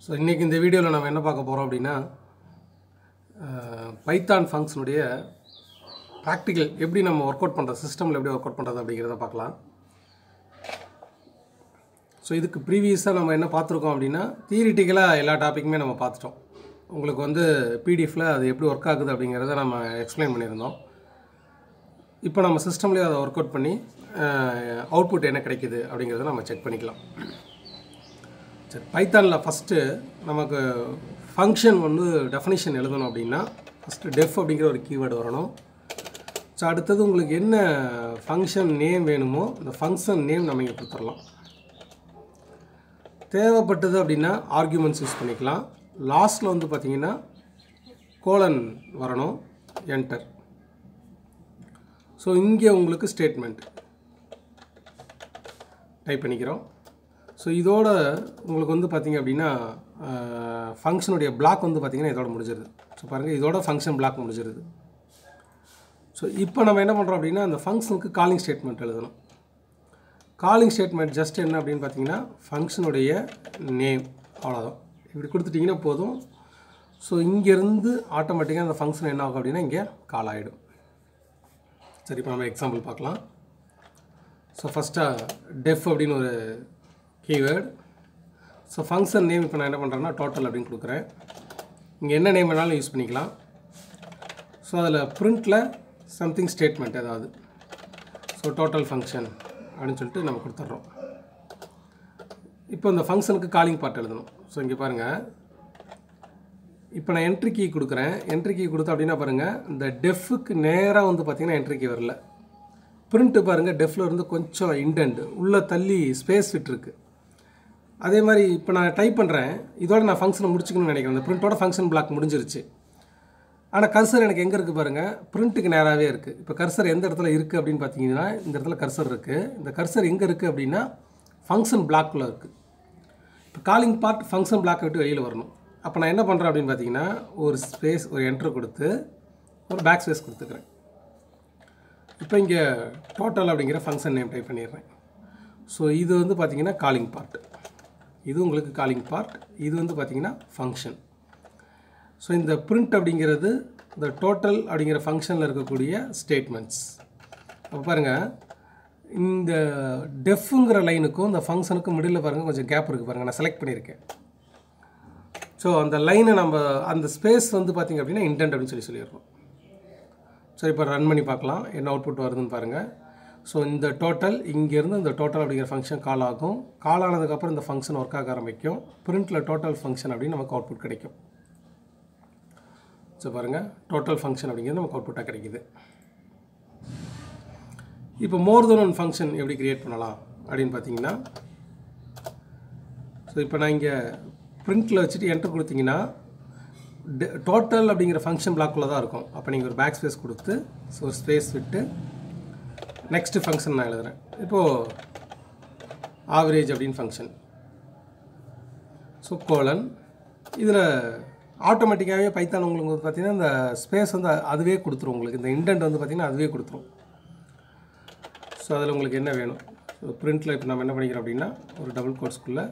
so இன்றைக்கி இந்த வீடியோவில் நம்ம என்ன பார்க்க போகிறோம் அப்படின்னா பைத்தான் ஃபங்க்ஷனுடைய ப்ராக்டிக்கல் எப்படி நம்ம ஒர்க் அவுட் பண்ணுறது சிஸ்டமில் எப்படி ஒர்க் அவுட் பண்ணுறது அப்படிங்கிறத பார்க்கலாம் ஸோ இதுக்கு ப்ரீவியஸாக நம்ம என்ன பார்த்துருக்கோம் அப்படின்னா தியரிட்டிக்கலாக எல்லா டாப்பிக்குமே நம்ம பார்த்துட்டோம் உங்களுக்கு வந்து பிடிஎஃப்பில் அது எப்படி ஒர்க் ஆகுது அப்படிங்கிறத நம்ம எக்ஸ்பிளைன் பண்ணியிருந்தோம் இப்போ நம்ம சிஸ்டம்லேயே அதை ஒர்க் அவுட் பண்ணி அவுட்புட் என்ன கிடைக்குது அப்படிங்கிறத நம்ம செக் பண்ணிக்கலாம் சரி பைத்தானில் ஃபஸ்ட்டு நமக்கு ஃபங்க்ஷன் வந்து டெஃபனிஷன் எழுதணும் அப்படின்னா ஃபஸ்ட்டு டெஃப் அப்படிங்கிற ஒரு கீவேர்டு வரணும் ஸோ அடுத்தது உங்களுக்கு என்ன ஃபங்க்ஷன் நேம் வேணுமோ அந்த ஃபங்க்ஷன் நேம் நம்ம இங்கே கொடுத்துடலாம் தேவைப்பட்டது அப்படின்னா ஆர்கியூமெண்ட்ஸ் யூஸ் பண்ணிக்கலாம் லாஸ்ட்டில் வந்து பார்த்தீங்கன்னா கோலன் வரணும் என்டர் ஸோ இங்கே உங்களுக்கு ஸ்டேட்மெண்ட் டைப் பண்ணிக்கிறோம் ஸோ இதோட உங்களுக்கு வந்து பார்த்திங்க அப்படின்னா ஃபங்க்ஷனுடைய பிளாக் வந்து பார்த்திங்கன்னா இதோட முடிஞ்சிருது ஸோ பாருங்கள் இதோட ஃபங்க்ஷன் பிளாக் முடிஞ்சிருது ஸோ இப்போ நம்ம என்ன பண்ணுறோம் அப்படின்னா அந்த ஃபங்க்ஷனுக்கு காலிங் ஸ்டேட்மெண்ட் எழுதணும் காலிங் ஸ்டேட்மெண்ட் ஜஸ்ட் என்ன அப்படின்னு பார்த்தீங்கன்னா ஃபங்க்ஷனுடைய நேம் அவ்வளோதான் இப்படி கொடுத்துட்டிங்கன்னா போதும் ஸோ இங்கேருந்து ஆட்டோமேட்டிக்காக அந்த ஃபங்க்ஷன் என்ன ஆகும் அப்படின்னா இங்கே கால் ஆகிடும் சரி இப்போ நம்ம எக்ஸாம்பிள் பார்க்கலாம் ஸோ ஃபஸ்ட்டாக டெஃப் அப்படின்னு ஒரு கீவேர்டு ஸோ ஃபங்க்ஷன் நேம் இப்போ நான் என்ன பண்ணுறேன்னா டோட்டல் அப்படின்னு கொடுக்குறேன் இங்கே என்ன நேம் வேணாலும் யூஸ் பண்ணிக்கலாம் ஸோ அதில் ப்ரிண்ட்டில் சம்திங் ஸ்டேட்மெண்ட் ஏதாவது ஸோ டோட்டல் ஃபங்க்ஷன் அப்படின்னு சொல்லிட்டு நம்ம கொடுத்துட்றோம் இப்போ இந்த ஃபங்க்ஷனுக்கு காலிங் பார்ட் எழுதணும் ஸோ இங்கே பாருங்கள் இப்போ நான் என்ட்ரி கீ கொடுக்குறேன் என்ட்ரி கீ கொடுத்தேன் அப்படின்னா பாருங்கள் இந்த டெஃபுக்கு நேராக வந்து பார்த்திங்கன்னா என்ட்ரி கீ வரல பிரிண்ட்டு பாருங்கள் டெஃபில் இருந்து கொஞ்சம் இண்டென்ட் உள்ளே தள்ளி ஸ்பேஸ் விட்டுருக்கு அதே மாதிரி இப்போ நான் டைப் பண்ணுறேன் இதோட நான் ஃபங்க்ஷனை முடிச்சுக்கணும்னு நினைக்கிறேன் அந்த பிரிண்ட்டோட ஃபங்க்ஷன் பிளாக் முடிஞ்சிருச்சு ஆனால் கர்சர் எனக்கு எங்கே இருக்குது பாருங்கள் பிரிண்ட்டுக்கு நேராகவே இருக்குது இப்போ கர்சர் எந்த இடத்துல இருக்குது அப்படின்னு பார்த்தீங்கன்னா இந்த இடத்துல கர்சர் இருக்குது இந்த கர்சர் எங்கே இருக்குது அப்படின்னா ஃபங்க்ஷன் பிளாக்கில் இருக்குது இப்போ காலிங் பார்ட் ஃபங்க்ஷன் பிளாக்கை விட்டு வெளியில் வரணும் அப்போ நான் என்ன பண்ணுறேன் அப்படின்னு பார்த்தீங்கன்னா ஒரு ஸ்பேஸ் ஒரு என்ட்ரு கொடுத்து ஒரு பேக் ஸ்பேஸ் கொடுத்துக்கிறேன் இப்போ இங்கே டோட்டல் அப்படிங்கிற ஃபங்க்ஷன் நேம் டைப் பண்ணிடுறேன் ஸோ இது வந்து பார்த்திங்கன்னா காலிங் பார்ட் இது உங்களுக்கு காலிங் பார்ட் இது வந்து பார்த்திங்கன்னா ஃபங்க்ஷன் ஸோ இந்த பிரிண்ட் அப்படிங்கிறது இந்த டோட்டல் அப்படிங்கிற ஃபங்க்ஷனில் இருக்கக்கூடிய ஸ்டேட்மெண்ட்ஸ் அப்போ பாருங்கள் இந்த டெஃப்ங்கிற லைனுக்கும் இந்த ஃபங்க்ஷனுக்கும் மிடில் பாருங்கள் கொஞ்சம் கேப் இருக்குது பாருங்கள் நான் செலக்ட் பண்ணியிருக்கேன் ஸோ அந்த லைனை நம்ம அந்த ஸ்பேஸ் வந்து பார்த்திங்க அப்படின்னா இன்டென்ட் அப்படின்னு சொல்லி சொல்லிடுறோம் ஸோ இப்போ ரன் பண்ணி பார்க்கலாம் என்ன அவுட்புட் வருதுன்னு பாருங்கள் ஸோ இந்த டோட்டல் இங்கேருந்து இந்த டோட்டல் அப்படிங்கிற ஃபங்க்ஷன் கால் ஆகும் கால் ஆனதுக்கப்புறம் இந்த ஃபங்க்ஷன் ஒர்க் ஆக ஆரம்பிக்கும் பிரிண்ட்டில் டோட்டல் ஃபங்க்ஷன் அப்படின்னு நமக்கு அவுட்புட் கிடைக்கும் ஸோ பாருங்கள் டோட்டல் ஃபங்க்ஷன் அப்படிங்கிறது நமக்கு அவுட்புட்டாக கிடைக்குது இப்போ மோர் தென் ஒன் ஃபங்க்ஷன் எப்படி க்ரியேட் பண்ணலாம் அப்படின்னு பார்த்தீங்கன்னா ஸோ இப்போ நான் இங்கே பிரிண்ட்டில் வச்சுட்டு என்டர் கொடுத்தீங்கன்னா டோட்டல் அப்படிங்கிற ஃபங்க்ஷன் பிளாக்குள்ளே தான் இருக்கும் அப்போ நீங்கள் ஒரு பேக் ஸ்பேஸ் கொடுத்து ஸோ ஒரு ஸ்பேஸ் விட்டு நெக்ஸ்ட் ஃபங்க்ஷன் நான் எழுதுகிறேன் இப்போது ஆவரேஜ் அப்படின்னு ஃபங்க்ஷன் ஸோ கோலன் இதில் ஆட்டோமேட்டிக்காகவே பைத்தான் உங்களுக்கு வந்து பார்த்திங்கன்னா இந்த ஸ்பேஸ் வந்து அதுவே கொடுத்துரும் உங்களுக்கு இந்த இன்டென்ட் வந்து பார்த்திங்கன்னா அதுவே கொடுத்துரும் ஸோ அதில் உங்களுக்கு என்ன வேணும் ஸோ ப்ரிண்ட்டில் இப்போ நம்ம என்ன பண்ணிக்கிறோம் அப்படின்னா ஒரு டபுள் கோட்ஸ்குள்ளே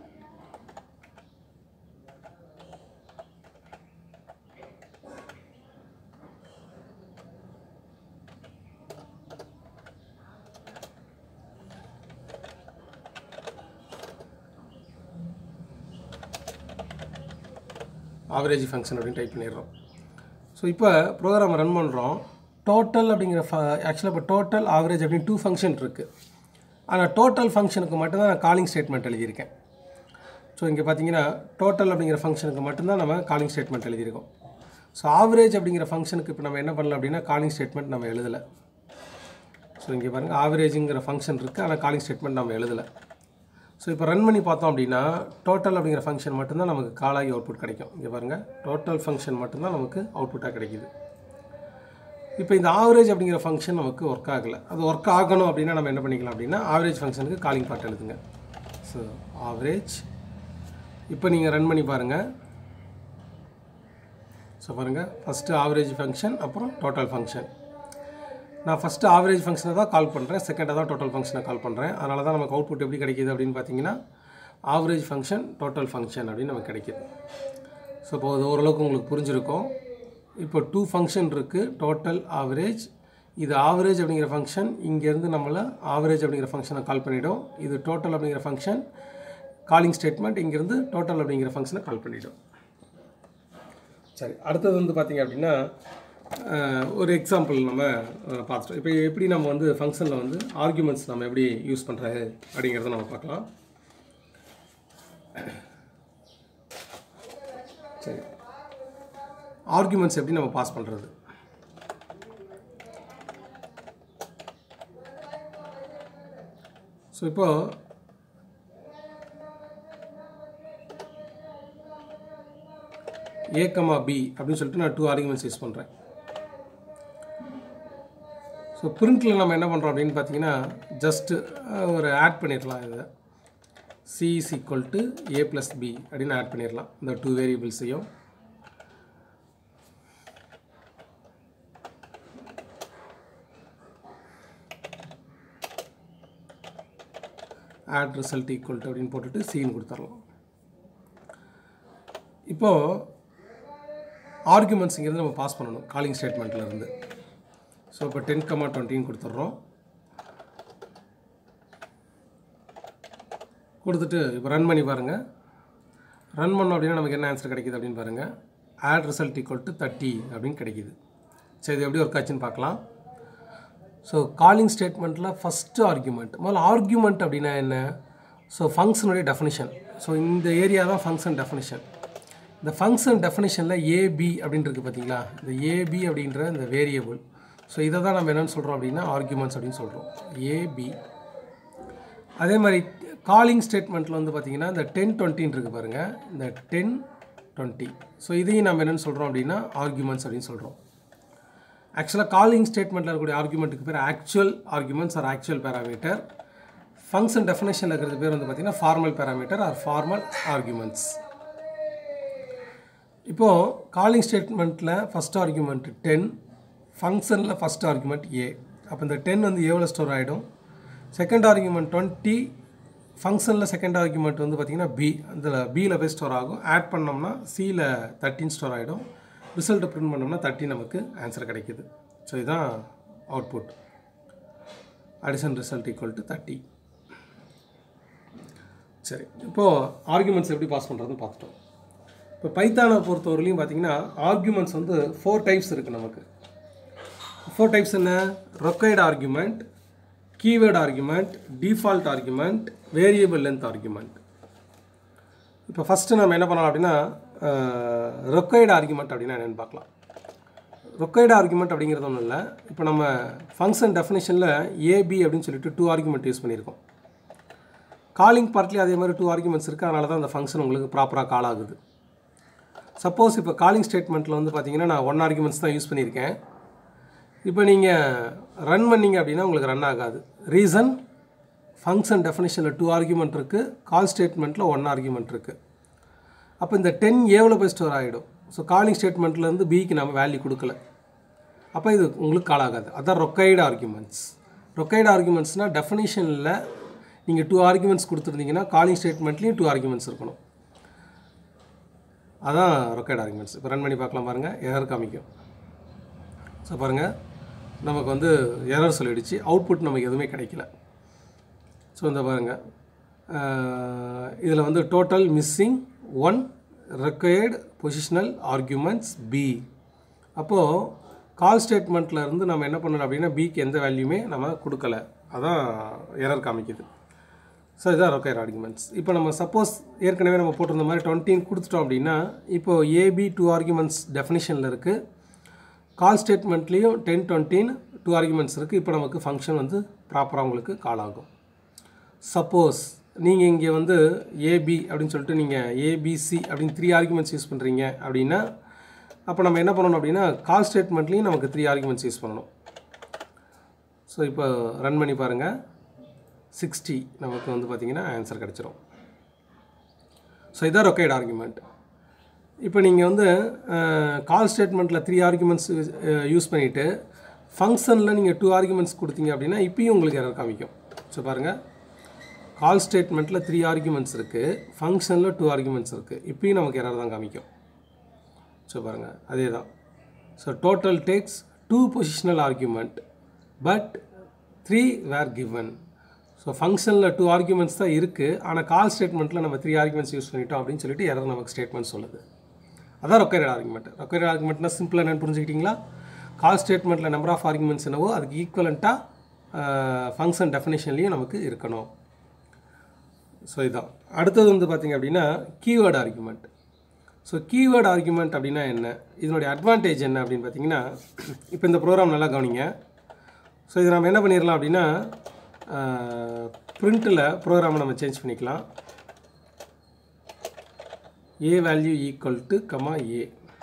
ஆவரேஜ் ஃபங்க்ஷன் அப்படின்னு டைப் பண்ணிடுறோம் ஸோ இப்போ ப்ரோக்ராம் ரன் பண்ணுறோம் டோட்டல் அப்படிங்கிற ஃப ஆக்சுவலாக இப்போ டோட்டல் ஆவரேஜ் அப்படின்னு டூ ஃபங்க்ஷன் இருக்குது ஆனால் டோட்டல் ஃபங்க்ஷனுக்கு மட்டும்தான் நான் காலிங் ஸ்டேட்மெண்ட் எழுதியிருக்கேன் ஸோ இங்கே பார்த்தீங்கன்னா டோட்டல் அப்படிங்கிற ஃபங்க்ஷனுக்கு மட்டும்தான் நம்ம காலிங் ஸ்டேட்மெண்ட் எழுதியிருக்கோம் ஸோ ஆவரேஜ் அப்படிங்கிற ஃபங்க்ஷனுக்கு இப்போ நம்ம என்ன பண்ணலாம் அப்படின்னா காலிங் ஸ்டேட்மெண்ட் நம்ம எழுதலை ஸோ இங்கே பாருங்கள் ஆவரேஜுங்கிற ஃபங்க்ஷன் இருக்குது ஆனால் காலிங் ஸ்டேட்மெண்ட் நம்ம எழுதலை ஸோ இப்போ ரன் பண்ணி பார்த்தோம் அப்படின்னா டோட்டல் அப்படிங்கிற ஃபங்க்ஷன் மட்டும்தான் நமக்கு காலாகி அவுட்புட் கிடைக்கும் இங்கே பாருங்கள் டோட்டல் ஃபங்க்ஷன் மட்டும்தான் நமக்கு அவுட்புட்டாக கிடைக்கிது இப்போ இந்த ஆவரேஜ் அப்படிங்கிற ஃபங்க்ஷன் நமக்கு ஒர்க் ஆகலை அது ஒர்க் ஆகணும் அப்படின்னா நம்ம என்ன பண்ணிக்கலாம் அப்படின்னா ஆவரேஜ் ஃபங்க்ஷனுக்கு காலிங் பார்ட் எழுதுங்க ஸோ ஆவரேஜ் இப்போ நீங்கள் ரன் பண்ணி பாருங்கள் ஸோ பாருங்கள் ஃபஸ்ட்டு ஆவரேஜ் ஃபங்க்ஷன் அப்புறம் டோட்டல் ஃபங்க்ஷன் நான் ஃபஸ்ட்டு ஆவரேஜ் ஃபங்க்ஷனை தான் கால் பண்ணுறேன் செகண்டாக தான் டோட்டல் ஃபங்க்ஷனை கால் பண்ணுறேன் அதனால தான் நமக்கு அவுட்புட் எப்படி கிடைக்கிது அப்படின்னு பார்த்தீங்கன்னா ஆவரேஜ் ஃபங்க்ஷன் டோட்டல் ஃபங்க்ஷன் அப்படின்னு நமக்கு கிடைக்கிது ஸோ இப்போ அது ஓரளவுக்கு உங்களுக்கு புரிஞ்சிருக்கும் இப்போ டூ ஃபங்க்ஷன் இருக்குது டோட்டல் ஆவரேஜ் இது ஆவரேஜ் அப்படிங்கிற ஃபங்க்ஷன் இங்கேருந்து நம்மளை ஆவரேஜ் அப்படிங்கிற ஃபங்க்ஷனை கால் பண்ணிடும் இது டோட்டல் அப்படிங்கிற ஃபங்க்ஷன் காலிங் ஸ்டேட்மெண்ட் இங்கேருந்து டோட்டல் அப்படிங்கிற ஃபங்க்ஷனை கால் பண்ணிடும் சரி அடுத்தது வந்து பார்த்திங்க அப்படின்னா அஹ், ஒரு எக்ஸாம்பிள் நம்ம அஹ், பார்த்துட்டோம் இப்போ எப்படி நம்ம வந்து ஃபங்க்ஷனில் வந்து ஆர்குமெண்ட்ஸ் நம்ம எப்படி யூஸ் பண்ணுறது அப்படிங்கிறத நம்ம பார்க்கலாம் சரி ஆர்குமெண்ட்ஸ் எப்படி நம்ம பாஸ் பண்ணுறது ஸோ இப்போ ஏ கமா பி அப்படின்னு சொல்லிட்டு நான் டூ ஆர்குமெண்ட்ஸ் யூஸ் பண்ணுறேன் ஸோ பிரிண்டில் நம்ம என்ன பண்ணுறோம் அப்படின்னு பார்த்தீங்கன்னா ஜஸ்ட்டு ஒரு ஆட் பண்ணிடலாம் இதை C is equal to A plus B அப்படின்னு ஆட் பண்ணிடலாம் இந்த டூ வேரியபிள்ஸையும் ஆட் ரிசல்ட் ஈக்குவல் டு அப்படின்னு போட்டுட்டு சின்னு கொடுத்துடலாம் இப்போது ஆர்குமெண்ட்ஸுங்கிறது நம்ம பாஸ் பண்ணணும் காலிங் ஸ்டேட்மெண்ட்டில் இருந்து ஸோ இப்போ டென் கமா டுவெண்ட்டின்னு கொடுத்துட்றோம் கொடுத்துட்டு இப்போ ரன் பண்ணி பாருங்கள் ரன் பண்ணோம் அப்படின்னா நமக்கு என்ன ஆன்சர் கிடைக்குது அப்படின்னு பாருங்கள் add result equal to thirty அப்படின்னு கிடைக்குது சரி இது எப்படி ஒர்க் ஆச்சுன்னு பார்க்கலாம் ஸோ காலிங் ஸ்டேட்மெண்ட்டில் ஃபஸ்ட்டு ஆர்குமெண்ட் முதல்ல ஆர்குமெண்ட் அப்படின்னா என்ன ஸோ ஃபங்க்ஷனுடைய டெஃபினிஷன் ஸோ இந்த ஏரியா தான் ஃபங்க்ஷன் டெஃபினிஷன் இந்த ஃபங்க்ஷன் டெஃபினிஷனில் ஏபி அப்படின்னு இருக்குது பார்த்தீங்களா இந்த ஏபி அப்படின்ற இந்த வேரியபிள் ஸோ இதை தான் நம்ம என்னென்னு சொல்கிறோம் அப்படின்னா ஆர்குமெண்ட்ஸ் அப்படின்னு சொல்கிறோம் ஏபி அதே மாதிரி காலிங் ஸ்டேட்மெண்ட்டில் வந்து பார்த்தீங்கன்னா இந்த டென் டுவெண்ட்டின்னு இருக்குது பாருங்கள் இந்த டென் டுவெண்ட்டி ஸோ இதையும் நம்ம என்னென்னு சொல்கிறோம் அப்படின்னா ஆர்குமெண்ட்ஸ் அப்படின்னு சொல்கிறோம் ஆக்சுவலாக காலிங் ஸ்டேட்மெண்ட்டில் இருக்கக்கூடிய ஆர்குமெண்ட்டுக்கு பேர் actual arguments or actual parameter function டெஃபினேஷனில் இருக்கிறது பேர் வந்து பார்த்தீங்கன்னா formal parameter or formal arguments இப்போது காலிங் ஸ்டேட்மெண்ட்டில் ஃபஸ்ட் ஆர்குமெண்ட் டென் ஃபங்க்ஷனில் ஃபஸ்ட் ஆர்குமெண்ட் ஏ அப்போ இந்த டென் வந்து ஏவில் ஸ்டோர் ஆகிடும் செகண்ட் ஆர்குமெண்ட் டுவெண்ட்டி ஃபங்க்ஷனில் செகண்ட் ஆர்குமெண்ட் வந்து பார்த்திங்கன்னா பி அதில் பியில் போய் ஸ்டோர் ஆகும் ஆட் பண்ணோம்னா சியில் தேர்ட்டின் ஸ்டோர் ஆகிடும் ரிசல்ட்டை பிரிண்ட் பண்ணோம்னா தேர்ட்டி நமக்கு ஆன்சர் கிடைக்குது ஸோ இதுதான் output addition result equal to thirty சரி இப்போது ஆர்குமெண்ட்ஸ் எப்படி பாஸ் பண்ணுறதுன்னு பார்த்துட்டோம் இப்போ பைத்தானை பொறுத்தவரையிலையும் பார்த்தீங்கன்னா ஆர்குமெண்ட்ஸ் வந்து ஃபோர் டைப்ஸ் இருக்குது நமக்கு ஃபோர் டைப்ஸ் என்ன required argument keyword argument default argument variable length argument இப்போ ஃபஸ்ட்டு நம்ம என்ன பண்ணலாம் அப்படின்னா ரொக்கைடு ஆர்குமெண்ட் அப்படின்னா என்னென்னு பார்க்கலாம் ரொக்கைடு ஆர்குமெண்ட் அப்படிங்கிறது ஒன்றும் இல்லை இப்போ நம்ம ஃபங்க்ஷன் டெஃபினேஷனில் ஏபி அப்படின்னு சொல்லிட்டு டூ ஆர்குமெண்ட் யூஸ் பண்ணியிருக்கோம் காலிங் பார்ட்லேயும் அதே மாதிரி டூ ஆர்குமெண்ட்ஸ் இருக்குது அதனால தான் அந்த ஃபங்க்ஷன் உங்களுக்கு ப்ராப்பராக கால் ஆகுது சப்போஸ் இப்போ காலிங் ஸ்டேட்மெண்ட்டில் வந்து பார்த்தீங்கன்னா நான் ஒன் ஆர்குமெண்ட்ஸ் தான் யூஸ் பண்ணியிருக்கேன் இப்போ நீங்கள் ரன் பண்ணீங்க அப்படின்னா உங்களுக்கு ரன் ஆகாது ரீசன் ஃபங்க்ஷன் டெஃபினேஷனில் டூ ஆர்குமெண்ட் இருக்குது கால் ஸ்டேட்மெண்ட்டில் ஒன் ஆர்குமெண்ட் இருக்குது அப்போ இந்த டென் ஏவில் போய் ஸ்டோர் ஆகிடும் ஸோ காலிங் ஸ்டேட்மெண்ட்லேருந்து பிக்கு நம்ம வேல்யூ கொடுக்கல அப்போ இது உங்களுக்கு கால் ஆகாது அதான் ரொக்கைடு ஆர்குமெண்ட்ஸ் ரொக்கைடு ஆர்குமெண்ட்ஸ்னால் டெஃபினேஷனில் நீங்கள் டூ ஆர்குமெண்ட்ஸ் கொடுத்துருந்தீங்கன்னா காலிங் ஸ்டேட்மெண்ட்லேயும் டூ ஆர்குமெண்ட்ஸ் இருக்கணும் அதான் ரொக்கைடு ஆர்குமெண்ட்ஸ் இப்போ ரன் பண்ணி பார்க்கலாம் பாருங்கள் எரர் காமிக்கும் ஸோ பாருங்கள் நமக்கு வந்து எரர் சொல்லிடுச்சு அவுட்புட் நமக்கு எதுவுமே கிடைக்கல ஸோ இந்த பாருங்கள் இதில் வந்து total missing one required positional arguments B அப்போது கால் ஸ்டேட்மெண்ட்டில் இருந்து நம்ம என்ன பண்ணணும் அப்படின்னா பிக்கு எந்த வேல்யூமே நம்ம கொடுக்கல அதான் எரர் காமிக்குது ஸோ இதான் ரொக்கையர் ஆர்குமெண்ட்ஸ் இப்போ நம்ம சப்போஸ் ஏற்கனவே நம்ம போட்டிருந்த மாதிரி டுவெண்ட்டின் கொடுத்துட்டோம் அப்படின்னா இப்போது ஏபி டூ ஆர்குமெண்ட்ஸ் டெஃபினிஷனில் இருக்குது கால் ஸ்டேட்மெண்ட்லேயும் டென் டுவெண்ட்டின் டூ ஆர்குமெண்ட்ஸ் இருக்குது இப்போ நமக்கு ஃபங்க்ஷன் வந்து ப்ராப்பராக உங்களுக்கு கால் ஆகும் சப்போஸ் நீங்கள் இங்கே வந்து ஏபி அப்படின்னு சொல்லிட்டு நீங்கள் ஏபிசி அப்படின்னு த்ரீ ஆர்குமெண்ட்ஸ் யூஸ் பண்ணுறீங்க அப்படின்னா அப்போ நம்ம என்ன பண்ணணும் அப்படின்னா கால் ஸ்டேட்மெண்ட்லேயும் நமக்கு த்ரீ ஆர்குமெண்ட்ஸ் யூஸ் பண்ணணும் ஸோ இப்போ ரன் பண்ணி பாருங்கள் சிக்ஸ்டி நமக்கு வந்து பார்த்திங்கன்னா ஆன்சர் கிடச்சிரும் ஸோ இதான் ரொக்கைட் ஆர்குமெண்ட் இப்போ நீங்கள் வந்து கால் ஸ்டேட்மெண்ட்டில் த்ரீ ஆர்குமெண்ட்ஸ் யூஸ் பண்ணிவிட்டு ஃபங்க்ஷனில் நீங்கள் டூ ஆர்குமெண்ட்ஸ் கொடுத்தீங்க அப்படின்னா இப்பயும் உங்களுக்கு எரர் காமிக்கும் ஸோ பாருங்கள் கால் ஸ்டேட்மெண்ட்டில் த்ரீ ஆர்குமெண்ட்ஸ் இருக்குது ஃபங்க்ஷனில் டூ ஆர்குமெண்ட்ஸ் இருக்குது இப்பயும் நமக்கு எரர் தான் காமிக்கும் ஸோ பாருங்கள் அதே தான் so total takes two positional argument but three were given so ஃபங்க்ஷனில் டூ ஆர்குமெண்ட்ஸ் தான் இருக்குது ஆனால் கால் ஸ்டேட்மெண்ட்டில் நம்ம த்ரீ ஆர்குமெண்ட்ஸ் யூஸ் பண்ணிட்டோம் அப்படின்னு சொல்லிட்டு எரர் நமக்கு ஸ்டேட்மெண்ட் சொல்லுது அதான் ரொக்கேட் ஆர்குமெண்ட் ரொக்கேட் ஆர்குமெண்ட்னா சிம்பிளாக என்னன்னு புரிஞ்சுக்கிட்டீங்களா கால் ஸ்டேட்மெண்ட்டில் நம்பர் ஆஃப் ஆர்குமெண்ட்ஸ் என்னவோ அதுக்கு ஈக்குவலண்ட்டாக ஃபங்க்ஷன் டெஃபினேஷன்லேயும் நமக்கு இருக்கணும் ஸோ இதுதான் அடுத்தது வந்து பார்த்திங்க அப்படின்னா keyword argument so keyword argument அப்படின்னா என்ன இதனுடைய அட்வான்டேஜ் என்ன அப்படின்னு பார்த்தீங்கன்னா இப்போ இந்த ப்ரோக்ராம் நல்லா கவனிங்க ஸோ இது நம்ம என்ன பண்ணிடலாம் அப்படின்னா பிரிண்ட்டில் ப்ரோக்ராமை நம்ம சேஞ்ச் பண்ணிக்கலாம் A value equal to comma A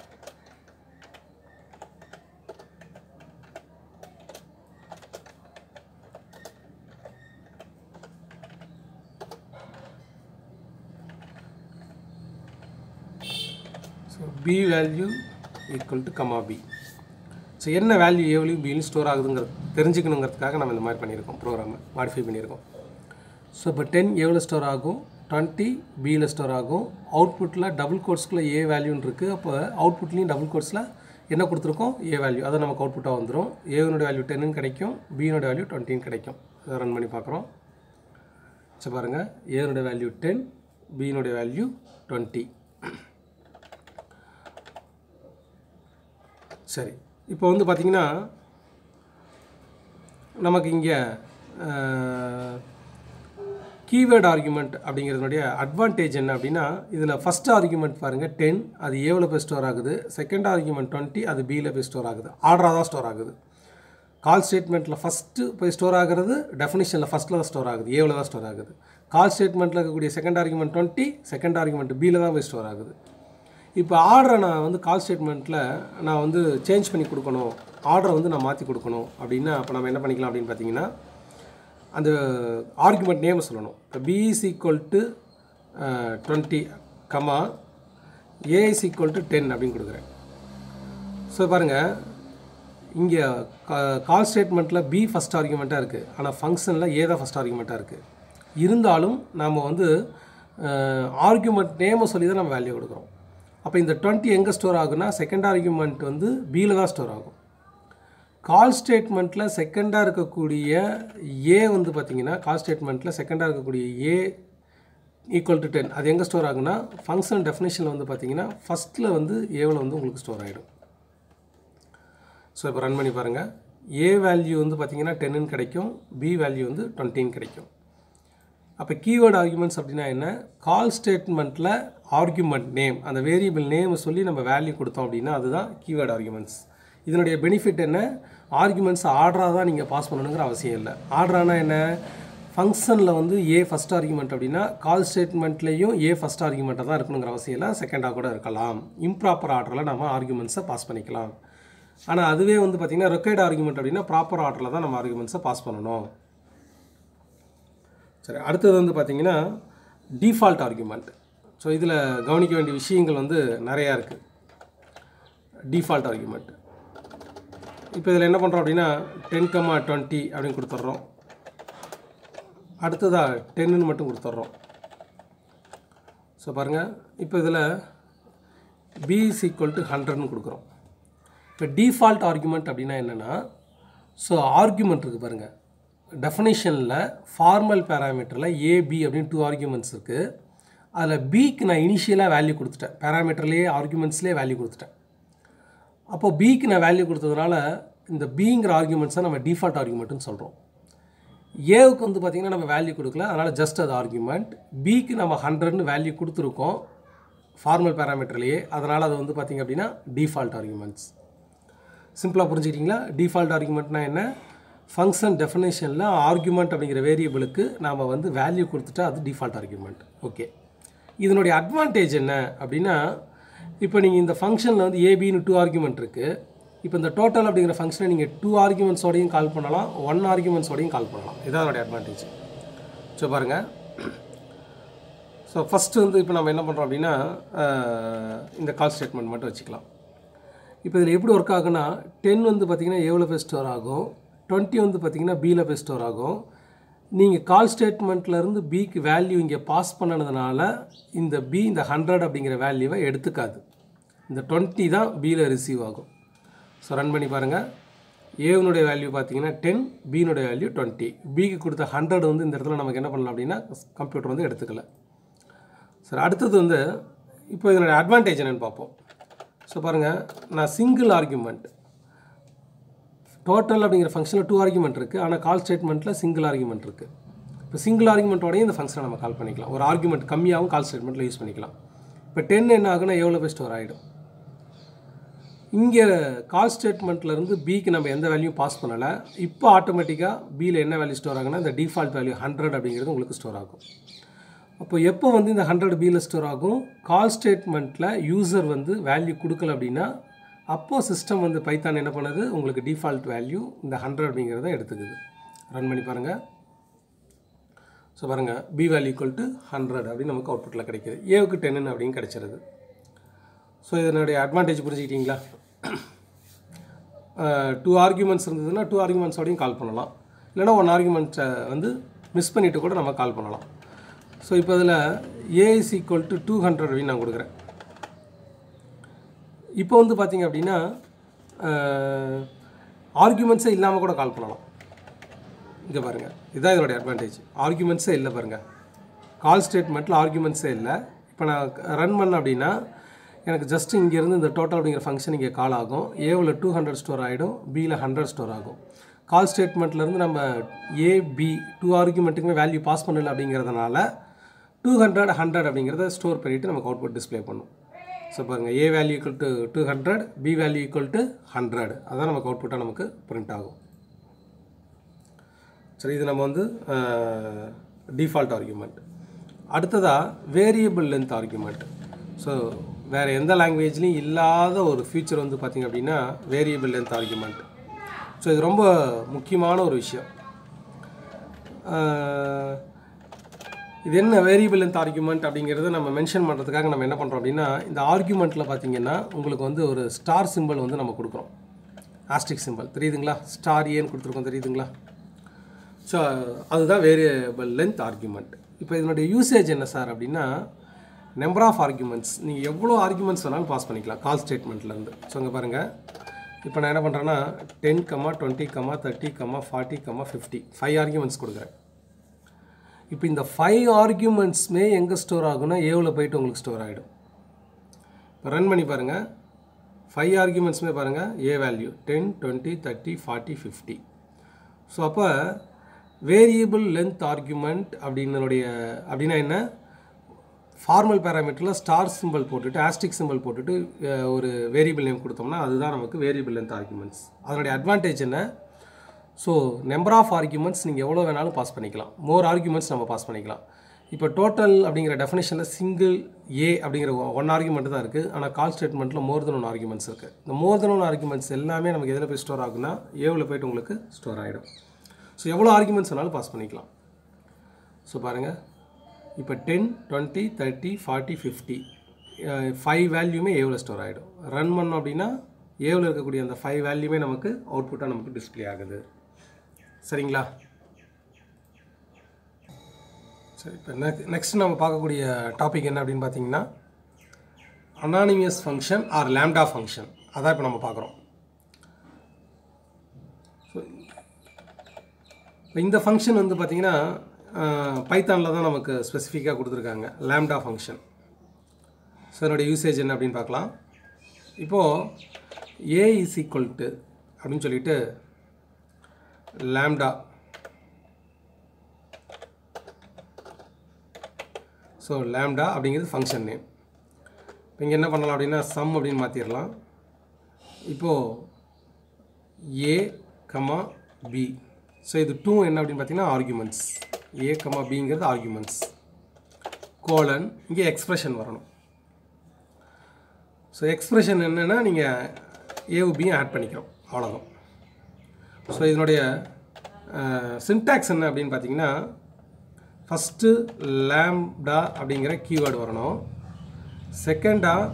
so B value equal to comma B so என்ன வேல்யூ ஏவிலையும் பியும் ஸ்டோர் ஆகுதுங்கிறது தெரிஞ்சுக்கணுங்கிறதுக்காக நம்ம இந்த மாதிரி பண்ணியிருக்கோம் ப்ரோக்ராமை மாடிஃபை பண்ணியிருக்கோம் ஸோ இப்போ டென் எவ்வளோ ஸ்டோர் ஆகும் டுவெண்ட்டி பியில் ஸ்டோர் ஆகும் அவுட்புட்டில் டபுள் கோட்ஸ்க்குள்ளே ஏ வேல்யூன்னு இருக்குது அப்போ அவுட்புட்லேயும் டபுள் கோட்ஸில் என்ன கொடுத்துருக்கோம் ஏ வேல்யூ அதை நமக்கு அவுட்புட்டாக வந்துடும் ஏவனோட வேல்யூ டென்னு கிடைக்கும் பியினோட வேல்யூ டுவெண்ட்டின்னு கிடைக்கும் அதை ரன் பண்ணி பார்க்குறோம் ஸோ பாருங்கள் ஏனுடைய வேல்யூ டென் பியினுடைய வேல்யூ டுவெண்ட்டி சரி இப்போ வந்து பார்த்திங்கன்னா நமக்கு இங்கே கீவேர்டு ஆர்குமெண்ட் அப்படிங்கிறதுனுடைய அட்வான்டேஜ் என்ன அப்படின்னா இதில் ஃபஸ்ட் ஆர்குமெண்ட் பாருங்கள் டென் அது ஏவில் போய் ஸ்டோர் ஆகுது செகண்ட் ஆர்குமெண்ட் டுவெண்ட்டி அது பியில் போய் ஸ்டோர் ஆகுது ஆர்டராக தான் ஸ்டோர் ஆகுது கால் ஸ்டேட்மெண்ட்டில் ஃபஸ்ட்டு போய் ஸ்டோர் ஆகிறது டெஃபினிஷனில் ஃபஸ்ட்டில் தான் ஸ்டோர் ஆகுது ஏவில் தான் ஸ்டோர் ஆகுது கால் ஸ்டேட்மெண்ட்டில் இருக்கக்கூடிய second argument twenty second argument பியில் தான் போய் ஸ்டோர் ஆகுது இப்போ ஆர்டரை நான் வந்து கால் ஸ்டேட்மெண்ட்டில் நான் வந்து சேஞ்ச் பண்ணி கொடுக்கணும் ஆர்டரை வந்து நான் மாற்றி கொடுக்கணும் அப்படின்னா அப்போ நம்ம என்ன பண்ணிக்கலாம் அப்படின்னு பார்த்தீங்கன்னா அந்த ஆர்குமெண்ட் நேமை சொல்லணும் இப்போ B is equal to twenty comma A is equal to ten அப்படின்னு கொடுக்குறேன் ஸோ பாருங்கள் இங்கே கால் ஸ்டேட்மெண்ட்டில் பி ஃபஸ்ட் ஆர்குமெண்ட்டாக இருக்குது ஆனால் ஃபங்க்ஷனில் ஏ தான் ஃபஸ்ட் ஆர்குமெண்ட்டாக இருக்குது இருந்தாலும் நாம் வந்து ஆர்குமெண்ட் நேமை சொல்லி தான் நம்ம வேல்யூ கொடுக்குறோம் அப்போ இந்த டுவெண்ட்டி எங்கே ஸ்டோர் ஆகுனா செகண்ட் ஆர்குமெண்ட் வந்து பியில் தான் ஸ்டோர் ஆகும் கால் ஸ்டேட்மெண்ட்டில் செகண்டாக இருக்கக்கூடிய ஏ வந்து பார்த்திங்கன்னா கால் ஸ்டேட்மெண்ட்டில் செகண்டாக இருக்கக்கூடிய ஏ ஈக்குவல் டு டென் அது எங்கே ஸ்டோர் ஆகுனா ஃபங்க்ஷன் டெஃபினேஷனில் வந்து பார்த்திங்கன்னா ஃபஸ்ட்டில் வந்து ஏவில் வந்து உங்களுக்கு ஸ்டோர் ஆகிடும் ஸோ இப்போ ரன் பண்ணி பாருங்கள் ஏ வேல்யூ வந்து பார்த்திங்கன்னா டென்னு கிடைக்கும் பி வேல்யூ வந்து டுவெண்ட்டின்னு கிடைக்கும் அப்போ கீவேர்டு ஆர்குமெண்ட்ஸ் அப்படின்னா என்ன கால் ஸ்டேட்மெண்ட்டில் ஆர்குமெண்ட் நேம் அந்த வேரியபிள் நேமை சொல்லி நம்ம வேல்யூ கொடுத்தோம் அப்படின்னா அதுதான் கீவேர்டு ஆர்குமெண்ட்ஸ் இதனுடைய பெனிஃபிட் என்ன ஆர்குமெண்ட்ஸ் ஆர்டராக தான் நீங்கள் பாஸ் பண்ணணுங்கிற அவசியம் இல்லை ஆர்டரானா என்ன ஃபங்க்ஷனில் வந்து ஏ ஃபஸ்ட் ஆர்குமெண்ட் அப்படின்னா கால் ஸ்டேட்மெண்ட்லேயும் ஏ ஃபஸ்ட் ஆர்குமெண்ட்டாக தான் இருக்கணுங்கிற அவசியம் இல்லை செகண்டாக கூட இருக்கலாம் இம்ப்ராப்பர் ஆர்டரில் நம்ம ஆர்குமெண்ட்ஸை பாஸ் பண்ணிக்கலாம் ஆனால் அதுவே வந்து பார்த்திங்கன்னா ரெக்கைட் ஆர்குமெண்ட் அப்படின்னா ப்ராப்பர் ஆர்டரில் தான் நம்ம ஆர்குமெண்ட்ஸை பாஸ் பண்ணணும் சரி அடுத்தது வந்து பார்த்திங்கன்னா டிஃபால்ட் ஆர்குமெண்ட் ஸோ இதில் கவனிக்க வேண்டிய விஷயங்கள் வந்து நிறையா இருக்குது டிஃபால்ட் ஆர்குமெண்ட் இப்போ இதில் என்ன பண்ணுறோம் அப்படின்னா டென் கம்மா டுவெண்ட்டி அப்படின்னு கொடுத்துட்றோம் அடுத்ததாக டென்னு மட்டும் கொடுத்துட்றோம் ஸோ பாருங்கள் இப்போ இதில் பி இஸ் ஈக்குவல் டு ஹண்ட்ரட்னு கொடுக்குறோம் இப்போ டிஃபால்ட் ஆர்குமெண்ட் அப்படின்னா என்னென்னா ஸோ ஆர்குமெண்ட் இருக்குது பாருங்கள் டெஃபனேஷனில் ஃபார்மல் பேராமீட்டரில் ஏபி அப்படின்னு டூ ஆர்குமெண்ட்ஸ் இருக்குது அதில் பிக்கு நான் இனிஷியலாக வேல்யூ கொடுத்துட்டேன் பேராமீட்டர்லேயே ஆர்குமெண்ட்ஸ்லேயே வேல்யூ கொடுத்துட்டேன் அப்போ பிக்கு நான் வேல்யூ கொடுத்ததுனால இந்த பிங்கிற ஆர்குமெண்ட்ஸை நம்ம டிஃபால்ட் ஆர்குமெண்ட்னு சொல்கிறோம் ஏவுக்கு வந்து பார்த்திங்கன்னா நம்ம வேல்யூ கொடுக்கல அதனால் ஜஸ்ட் அது ஆர்குமெண்ட் பிக்கு நம்ம ஹண்ட்ரட்னு வேல்யூ கொடுத்துருக்கோம் ஃபார்மல் பேராமீட்டர்லேயே அதனால் அது வந்து பார்த்திங்க அப்படின்னா டிஃபால்ட் ஆர்குமெண்ட்ஸ் சிம்பிளாக புரிஞ்சுக்கிட்டிங்களா டிஃபால்ட் ஆர்குமெண்ட்னா என்ன ஃபங்க்ஷன் டெஃபினேஷனில் ஆர்குமெண்ட் அப்படிங்கிற வேரியபிளுக்கு நாம் வந்து வேல்யூ கொடுத்துட்டா அது டிஃபால்ட் ஆர்குமெண்ட் ஓகே இதனுடைய அட்வான்டேஜ் என்ன அப்படின்னா இப்போ நீங்கள் இந்த ஃபங்க்ஷனில் வந்து ஏபின்னு டூ ஆர்குமெண்ட் இருக்குது இப்போ இந்த டோட்டல் அப்படிங்கிற ஃபங்க்ஷனை நீங்கள் டூ ஆர்குமெண்ட்ஸோடையும் கால் பண்ணலாம் ஒன் ஆர்குமெண்ட்ஸோடையும் கால் பண்ணலாம் இதான் அதனுடைய அட்வான்டேஜ் ஸோ பாருங்கள் ஸோ ஃபஸ்ட்டு வந்து இப்போ நம்ம என்ன பண்ணுறோம் அப்படின்னா இந்த கால் ஸ்டேட்மெண்ட் மட்டும் வச்சுக்கலாம் இப்போ இதில் எப்படி ஒர்க் ஆகுனா டென் வந்து பார்த்திங்கன்னா எவ்வளோ போய் ஸ்டோர் ஆகும் டுவெண்ட்டி வந்து பார்த்திங்கன்னா பியில் போய் ஸ்டோர் ஆகும் நீங்கள் கால் ஸ்டேட்மெண்ட்லேருந்து பிக்கு வேல்யூ இங்கே பாஸ் பண்ணனதுனால இந்த பி இந்த ஹண்ட்ரட் அப்படிங்கிற வேல்யூவை எடுத்துக்காது இந்த டுவெண்ட்டி தான் பியில் ரிசீவ் ஆகும் ஸோ ரன் பண்ணி பாருங்கள் ஏவனுடைய வேல்யூ பார்த்தீங்கன்னா டென் பியினுடைய வேல்யூ டுவெண்ட்டி பிக்கு கொடுத்த ஹண்ட்ரட் வந்து இந்த இடத்துல நமக்கு என்ன பண்ணலாம் அப்படின்னா கம்ப்யூட்டர் வந்து எடுத்துக்கல சரி அடுத்தது வந்து இப்போ இதனுடைய அட்வான்டேஜ் என்னென்னு பார்ப்போம் ஸோ பாருங்கள் நான் சிங்கிள் ஆர்குமெண்ட் டோட்டல் அப்படிங்கிற ஃபங்க்ஷனில் டூ ஆர்குமெண்ட் இருக்குது ஆனால் கால் ஸ்டேட்மெண்ட்டில் சிங்கிள் ஆர்குமெண்ட் இருக்குது இப்போ சிங்கிள் ஆர்குமெண்ட்டோடய இந்த ஃபங்க்ஷனை நம்ம கால் பண்ணிக்கலாம் ஒரு ஆர்குமெண்ட் கம்மியாகவும் கால் ஸ்டேட்மெண்ட்டில் யூஸ் பண்ணிக்கலாம் இப்போ டென் என்ன ஆகுனா எவ்வளோ போய் ஸ்டோர் ஆகிடும் இங்கே கால் ஸ்டேட்மெண்ட்லேருந்து பிக்கு நம்ம எந்த வேல்யூ பாஸ் பண்ணலை இப்போ ஆட்டோமேட்டிக்காக பியில் என்ன வேல்யூ ஸ்டோர் ஆகுனா இந்த டிஃபால்ட் வேல்யூ ஹண்ட்ரட் அப்படிங்கிறது உங்களுக்கு ஸ்டோர் ஆகும் அப்போ எப்போ வந்து இந்த ஹண்ட்ரட் பியில் ஸ்டோர் ஆகும் கால் ஸ்டேட்மெண்ட்டில் யூசர் வந்து வேல்யூ கொடுக்கல அப்படின்னா அப்போது சிஸ்டம் வந்து பைத்தான் என்ன பண்ணுது உங்களுக்கு டிஃபால்ட் வேல்யூ இந்த ஹண்ட்ரட் அப்படிங்கிறத எடுத்துக்குது ரன் பண்ணி பாருங்கள் ஸோ பாருங்கள் B value equal to hundred அப்படின்னு நமக்கு அவுட்புட்டில் கிடைக்கிது ஏவுக்கு டென்னு அப்படின்னு கிடைச்சிருது ஸோ இதனுடைய அட்வான்டேஜ் புரிஞ்சுக்கிட்டீங்களா டூ ஆர்குமெண்ட்ஸ் இருந்ததுன்னா டூ ஆர்குமெண்ட்ஸோடையும் கால் பண்ணலாம் இல்லைனா ஒன் ஆர்குமெண்ட்ஸை வந்து மிஸ் பண்ணிவிட்டு கூட நம்ம கால் பண்ணலாம் ஸோ இப்போ இதில் A is equal to two hundred அப்படின்னு நான் கொடுக்குறேன் இப்போ வந்து பார்த்தீங்க அப்படின்னா ஆர்குமெண்ட்ஸே இல்லாமல் கூட கால் பண்ணலாம் இங்கே பாருங்கள் இதுதான் இதனுடைய அட்வான்டேஜ் ஆர்குமெண்ட்ஸே இல்லை பாருங்கள் கால் ஸ்டேட்மெண்ட்டில் ஆர்குமெண்ட்ஸே இல்லை இப்போ நான் ரன் பண்ண அப்படின்னா எனக்கு ஜஸ்ட் இங்கேருந்து இந்த டோட்டல் அப்படிங்கிற ஃபங்க்ஷன் இங்கே கால் ஆகும் ஏவில் டூ ஹண்ட்ரட் ஸ்டோர் ஆகிடும் பியில் ஹண்ட்ரட் ஸ்டோர் ஆகும் கால் ஸ்டேட்மெண்ட்லேருந்து நம்ம ஏ பி டூ ஆர்குமெண்ட்டுக்குமே வேல்யூ பாஸ் பண்ணல அப்படிங்கிறதுனால டூ ஹண்ட்ரட் ஹண்ட்ரட் அப்படிங்கிறத ஸ்டோர் பண்ணிவிட்டு நமக்கு அவுட்புட் டிஸ்ப்ளே பண்ணும் ஸோ பாருங்கள் A value equal to two hundred B value equal to hundred அதான் நமக்கு அவுட்புட்டாக நமக்கு பிரிண்ட் ஆகும் சரி இது நம்ம வந்து டிஃபால்ட் ஆர்குமெண்ட் அடுத்ததாக வேரியபிள் லென்த் ஆர்குமெண்ட் ஸோ வேறு எந்த லாங்குவேஜ்லையும் இல்லாத ஒரு ஃபியூச்சர் வந்து பார்த்திங்க அப்படின்னா வேரியபிள் லென்த் ஆர்குமெண்ட் ஸோ இது ரொம்ப முக்கியமான ஒரு விஷயம் ஆஹ், இது என்ன வேரியபிள் லென்த் ஆர்குமெண்ட் அப்படிங்கிறத நம்ம மென்ஷன் பண்ணுறதுக்காக நம்ம என்ன பண்ணுறோம் அப்படின்னா இந்த ஆர்குமெண்ட்டில் பார்த்தீங்கன்னா உங்களுக்கு வந்து ஒரு ஸ்டார் சிம்பிள் வந்து நம்ம கொடுக்குறோம் ஆஸ்டிக் சிம்பிள் தெரியுதுங்களா ஸ்டார் ஏன்னு கொடுத்துருக்கோம் தெரியுதுங்களா ஸோ அதுதான் வேரியபிள் லென்த் ஆர்குமெண்ட் இப்போ இதனுடைய யூசேஜ் என்ன சார் அப்படின்னா நம்பர் ஆஃப் ஆர்குமெண்ட்ஸ் நீங்கள் எவ்வளோ ஆர்குமெண்ட்ஸ் வேணாலும் பாஸ் பண்ணிக்கலாம் கால் ஸ்டேட்மெண்ட்லேருந்து ஸோ இங்கே பாருங்கள் இப்போ நான் என்ன பண்ணுறேன்னா ten comma twenty comma thirty comma forty comma fifty five arguments கொடுக்குறேன் இப்போ இந்த ஃபைவ் ஆர்குமெண்ட்ஸுமே எங்கே ஸ்டோர் ஆகும்னா ஏவில் போயிட்டு உங்களுக்கு ஸ்டோர் ஆகிடும் இப்போ ரன் பண்ணி பாருங்கள் ஃபைவ் ஆர்குமெண்ட்ஸுமே பாருங்கள் A value ten twenty thirty forty fifty so அப்போ வேரியபிள் லென்த் ஆர்குமெண்ட் அப்படின்னுடைய அப்படின்னா என்ன ஃபார்மல் பேராமீட்டரில் ஸ்டார் சிம்பிள் போட்டுட்டு ஆஸ்டிக் சிம்பிள் போட்டுட்டு அஹ், ஒரு வேரியபிள் நேம் கொடுத்தோம்னா அதுதான் நமக்கு வேரியபிள் லென்த் ஆர்குமெண்ட்ஸ் அதனுடைய அட்வான்டேஜ் என்ன ஸோ நம்பர் ஆஃப் ஆர்குமெண்ட்ஸ் நீங்கள் எவ்வளோ வேணாலும் பாஸ் பண்ணிக்கலாம் மோர் ஆர்குமெண்ட்ஸ் நம்ம பாஸ் பண்ணிக்கலாம் இப்போ டோட்டல் அப்படிங்கிற டெஃபினேஷனில் சிங்கிள் ஏ அப்படிங்கிற ஒன் ஆர்குமெண்ட் தான் இருக்குது ஆனால் கால் ஸ்டேட்மெண்ட்டில் மோர் தென் ஒன் ஆர்குமெண்ட்ஸ் இருக்குது இந்த மோர் தென் ஒன் ஆர்குமெண்ட்ஸ் எல்லாமே நமக்கு எதில் போய் ஸ்டோர் ஆகுனா ஏவில் போயிட்டு உங்களுக்கு ஸ்டோர் ஆகிடும் ஸோ எவ்வளோ ஆர்குமெண்ட்ஸ் வேணாலும் பாஸ் பண்ணிக்கலாம் ஸோ பாருங்கள் இப்போ ten twenty thirty forty fifty five வேல்யூமே ஏவில் ஸ்டோர் ஆகிடும் ரன் பண்ணோம் அப்படின்னா ஏவில் இருக்கக்கூடிய அந்த ஃபைவ் வேல்யூமே நமக்கு அவுட்புட்டாக நமக்கு டிஸ்ப்ளே ஆகுது சரிங்களா சரி இப்போ நெக்ஸ்ட் நம்ம பார்க்கக்கூடிய டாபிக் என்ன அப்படின்னு பார்த்தீங்கன்னா anonymous function or lambda function அதான் இப்போ நம்ம பார்க்குறோம் இப்போ இந்த ஃபங்க்ஷன் வந்து பார்த்தீங்கன்னா பைத்தானில் தான் நமக்கு ஸ்பெசிஃபிக்காக கொடுத்துருக்காங்க லேம்டா ஃபங்க்ஷன் ஸோ என்னுடைய யூசேஜ் என்ன அப்படின்னு பார்க்கலாம் இப்போது ஏ இஸ் ஈக்குவல் டு அப்படின்னு சொல்லிட்டு லேம்டா ஸோ லேம்டா அப்படிங்கிறது ஃபங்க்ஷன் நேம் இப்போ இங்கே என்ன பண்ணலாம் அப்படின்னா சம் அப்படின்னு மாற்றிடலாம் இப்போது ஏ கமா பி ஸோ இது டூ என்ன அப்படின்னு பார்த்தீங்கன்னா ஆர்குமெண்ட்ஸ் ஏ கமா பிங்கிறது ஆர்குமெண்ட்ஸ் கோலன் இங்கே எக்ஸ்பிரஷன் வரணும் ஸோ எக்ஸ்பிரஷன் என்னென்னா நீங்கள் ஏவு பியும் ஆட் பண்ணிக்கிறோம் அவ்வளோதான் ஸோ இதனுடைய சின்டாக்ஸ் என்ன அப்படின்னு பார்த்தீங்கன்னா ஃபஸ்ட்டு லேம்டா அப்படிங்கிற கீவேர்டு வரணும் செகண்டாக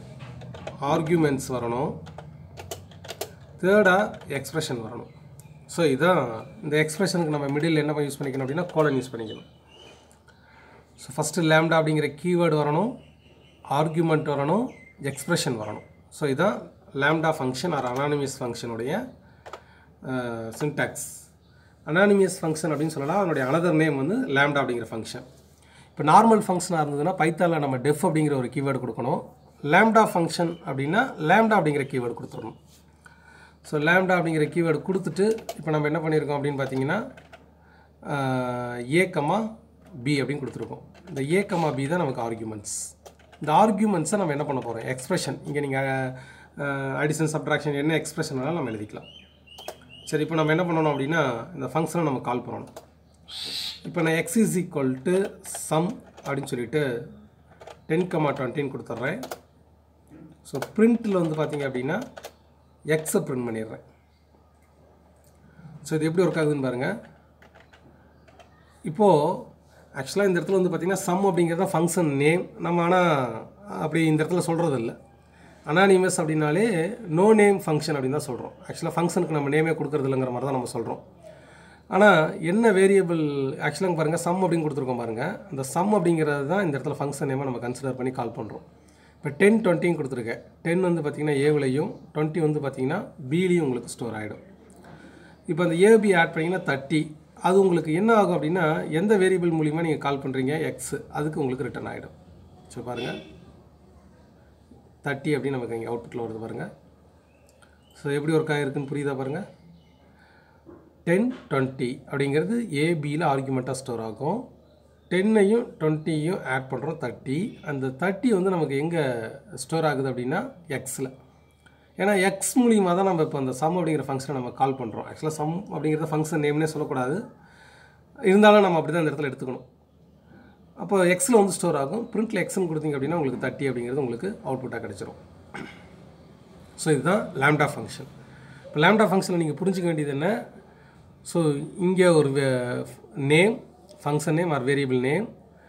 ஆர்கியூமெண்ட்ஸ் வரணும் தேர்டாக எக்ஸ்பிரஷன் வரணும் ஸோ இதான் இந்த எக்ஸ்பிரஷனுக்கு நம்ம மிடில் என்ன யூஸ் பண்ணிக்கணும் அப்படின்னா கோலன் யூஸ் பண்ணிக்கணும் ஸோ ஃபஸ்ட்டு லேம்டா அப்படிங்கிற கீவேர்டு வரணும் ஆர்குமெண்ட் வரணும் எக்ஸ்பிரஷன் வரணும் ஸோ இதான் லேம்டா ஃபங்க்ஷன் ஆர் அனானிமியஸ் ஃபங்க்ஷனுடைய சின்டாக்ஸ் அனானிமியஸ் ஃபங்க்ஷன் அப்படின்னு சொல்லலாம் அதனுடைய அனதர் நேம் வந்து லேம்டா அப்படிங்கிற ஃபங்க்ஷன் இப்போ நார்மல் ஃபங்க்ஷனாக இருந்ததுன்னா பைத்தானில் நம்ம டெஃப் அப்படிங்கிற ஒரு கீவேர்டு கொடுக்கணும் லேம்டா ஃபங்க்ஷன் அப்படின்னா லேம்டா அப்படிங்கிற கீவேர்டு கொடுத்துடணும் ஸோ லேம்டா அப்படிங்கிற கீவேர்டு கொடுத்துட்டு இப்போ நம்ம என்ன பண்ணியிருக்கோம் அப்படின்னு பார்த்தீங்கன்னா ஏ கமா பி அப்படின்னு கொடுத்துருக்கோம் இந்த ஏ கமா பி தான் நமக்கு ஆர்குமெண்ட்ஸ் இந்த ஆர்குமெண்ட்ஸை நம்ம என்ன பண்ண போகிறோம் எக்ஸ்பிரஷன் இங்கே நீங்கள் அடிஷன் சப்ட்ராக்ஷன் என்ன எக்ஸ்பிரஷன் வேணாலும் நம்ம எழுதிக்கலாம் சரி இப்போ நம்ம என்ன பண்ணணும் அப்படின்னா இந்த ஃபங்க்ஷனை நம்ம கால் பண்ணணும் இப்போ நான் X is equal to sum அப்படின்னு சொல்லிட்டு டென் கமா டுவெண்ட்டின்னு கொடுத்துட்றேன் ஸோ பிரிண்ட்டில் வந்து பார்த்தீங்க அப்படின்னா எக்ஸை பிரிண்ட் பண்ணிடுறேன் ஸோ இது எப்படி ஒர்க் ஆகுதுன்னு பாருங்கள் இப்போது ஆக்சுவலாக இந்த இடத்துல வந்து பார்த்திங்கன்னா சம் அப்படிங்கிறது தான் ஃபங்க்ஷன் நேம் நம்ம ஆனால் அப்படி இந்த இடத்துல சொல்கிறது இல்லை அனானிமஸ் அப்படின்னாலே நோ நேம் ஃபங்க்ஷன் அப்படின்னு தான் சொல்கிறோம் ஆக்சுவலாக ஃபங்க்ஷனுக்கு நம்ம நேமே கொடுக்குறது இல்லைங்கிற மாதிரி தான் நம்ம சொல்கிறோம் ஆனால் என்ன வேரியபிள் ஆக்சுவலாக பாருங்கள் சம் அப்படின்னு கொடுத்துருக்கோம் பாருங்கள் அந்த சம் அப்படிங்கிறது தான் இந்த இடத்துல ஃபங்க்ஷன் நேமாக நம்ம கன்சிடர் பண்ணி கால் பண்ணுறோம் இப்போ டென் டுவெண்ட்டியும் கொடுத்துருக்கேன் டென் வந்து பார்த்திங்கன்னா ஏவிலையும் டுவெண்ட்டி வந்து பார்த்திங்கன்னா பிலையும் உங்களுக்கு ஸ்டோர் ஆகிடும் இப்போ அந்த ஏபி ஆட் பண்ணிங்கன்னா தேர்ட்டி அது உங்களுக்கு என்ன ஆகும் அப்படின்னா எந்த வேரியபிள் மூலிமா நீங்கள் கால் பண்ணுறீங்க எக்ஸ் அதுக்கு உங்களுக்கு ரிட்டர்ன் ஆகிடும் ஸோ பாருங்கள் தேர்ட்டி அப்படின்னு நமக்கு இங்கே அவுட்புட்டில் வருது பாருங்கள் ஸோ எப்படி ஒர்க் ஆகிருக்குன்னு புரியுதா பாருங்கள் டென் டுவெண்ட்டி அப்படிங்கிறது ஏபியில் ஆர்குமெண்ட்டாக ஸ்டோர் ஆகும் டென்னையும் டுவெண்ட்டியும் ஆட் பண்ணுறோம் தேர்ட்டி அந்த தேர்ட்டி வந்து நமக்கு எங்கே ஸ்டோர் ஆகுது அப்படின்னா எக்ஸில் ஏன்னா எக்ஸ் மூலியமாக தான் நம்ம இப்போ அந்த சம் அப்படிங்கிற ஃபங்க்ஷனை நம்ம கால் பண்ணுறோம் ஆக்சுவலாக சம் அப்படிங்கிறத ஃபங்க்ஷன் நேம்னே சொல்லக்கூடாது இருந்தாலும் நம்ம அப்படி தான் இந்த இடத்துல எடுத்துக்கணும் அப்போ எக்ஸில் வந்து ஸ்டோர் ஆகும் பிரிண்ட்டில் எக்ஸ்னு கொடுத்தீங்க அப்படின்னா உங்களுக்கு தேர்ட்டி அப்படிங்கிறது உங்களுக்கு அவுட்புட்டாக கிடச்சிரும் ஸோ இதுதான் லேம்டா ஃபங்க்ஷன் இப்போ லேம்டா ஃபங்க்ஷனை நீங்கள் புரிஞ்சுக்க வேண்டியது என்ன ஸோ இங்கே ஒரு name function name or variable name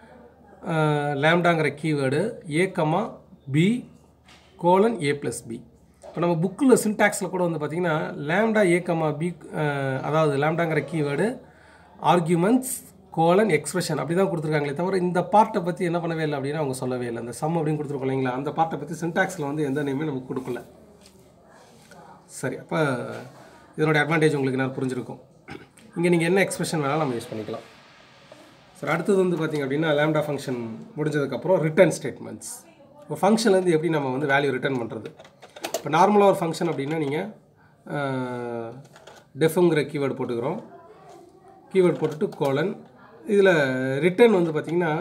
லேம்டாங்கிற keyword A comma B colon A plus B இப்போ நம்ம புக்கில் சின்டாக்ஸில் கூட வந்து பார்த்திங்கன்னா லேம்டா ஏ கமா பி அதாவது லேம்டாங்கிற கீவேர்டு ஆர்கியூமெண்ட்ஸ் கோலன் எக்ஸ்பிரஷன் அப்படி தான் கொடுத்துருக்காங்களே தவிர இந்த பார்ட்டை பற்றி என்ன பண்ணவே இல்லை அப்படின்னா அவங்க சொல்லவே இல்லை அந்த சம் அப்படின்னு கொடுத்துருக்கோம் இல்லைங்களா அந்த பார்ட்டை பற்றி சின்டாக்ஸில் வந்து எந்த நேமே நமக்கு கொடுக்கல சரி அப்போ இதனுடைய அட்வான்டேஜ் உங்களுக்கு என்ன புரிஞ்சிருக்கும் இங்கே நீங்கள் என்ன எக்ஸ்பிரஷன் வேணாலும் நம்ம யூஸ் பண்ணிக்கலாம் சரி அடுத்தது வந்து பார்த்திங்க அப்படின்னா லேம்டா ஃபங்க்ஷன் முடிஞ்சதுக்கப்புறம் ரிட்டர்ன் ஸ்டேட்மெண்ட்ஸ் இப்போ ஃபங்க்ஷன்லேருந்து எப்படி நம்ம வந்து வேல்யூ ரிட்டர்ன் பண்ணுறது இப்போ நார்மலாக ஒரு ஃபங்க்ஷன் அப்படின்னா நீங்கள் டெஃபுங்கிற கீவேர்டு போட்டுக்கிறோம் கீவேர்டு போட்டுட்டு கோலன் இதில் ரிட்டர்ன் வந்து பார்த்திங்கன்னா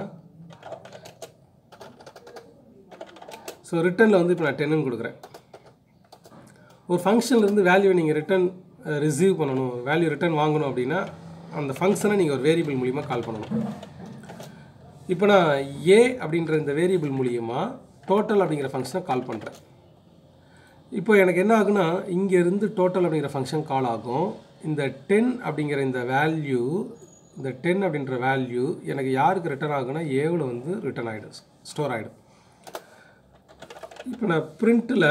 ஸோ ரிட்டர்னில் வந்து இப்போ நான் டென்னு கொடுக்குறேன் ஒரு ஃபங்க்ஷன்லேருந்து வேல்யூ நீங்கள் ரிட்டர்ன் ரிசீவ் பண்ணணும் வேல்யூ ரிட்டர்ன் வாங்கணும் அப்படின்னா அந்த ஃபங்க்ஷனை நீங்கள் ஒரு வேரியபிள் மூலிமா கால் பண்ணணும் இப்போ நான் ஏ அப்படின்ற இந்த வேரியபிள் மூலியமாக டோட்டல் அப்படிங்கிற ஃபங்க்ஷனை கால் பண்ணுறேன் இப்போ எனக்கு என்ன ஆகுனா இங்கேருந்து டோட்டல் அப்படிங்கிற ஃபங்க்ஷன் கால் ஆகும் இந்த டென் அப்படிங்கிற இந்த வேல்யூ இந்த டென் அப்படின்ற வேல்யூ எனக்கு யாருக்கு ரிட்டர்ன் ஆகுனா ஏவில் வந்து ரிட்டர்ன் ஆகிடும் ஸ்டோர் ஆகிடும் இப்போ நான் பிரிண்ட்டில்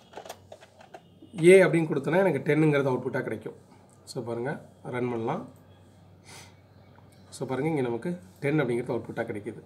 ஏ அப்படின்னு கொடுத்தனா எனக்கு டென்னுங்கிறது அவுட்புட்டாக கிடைக்கும் ஸோ பாருங்கள் ரன் பண்ணலாம் ஸோ பாருங்கள் இங்கே நமக்கு டென் அப்படிங்கிறது அவுட்புட்டாக கிடைக்கிது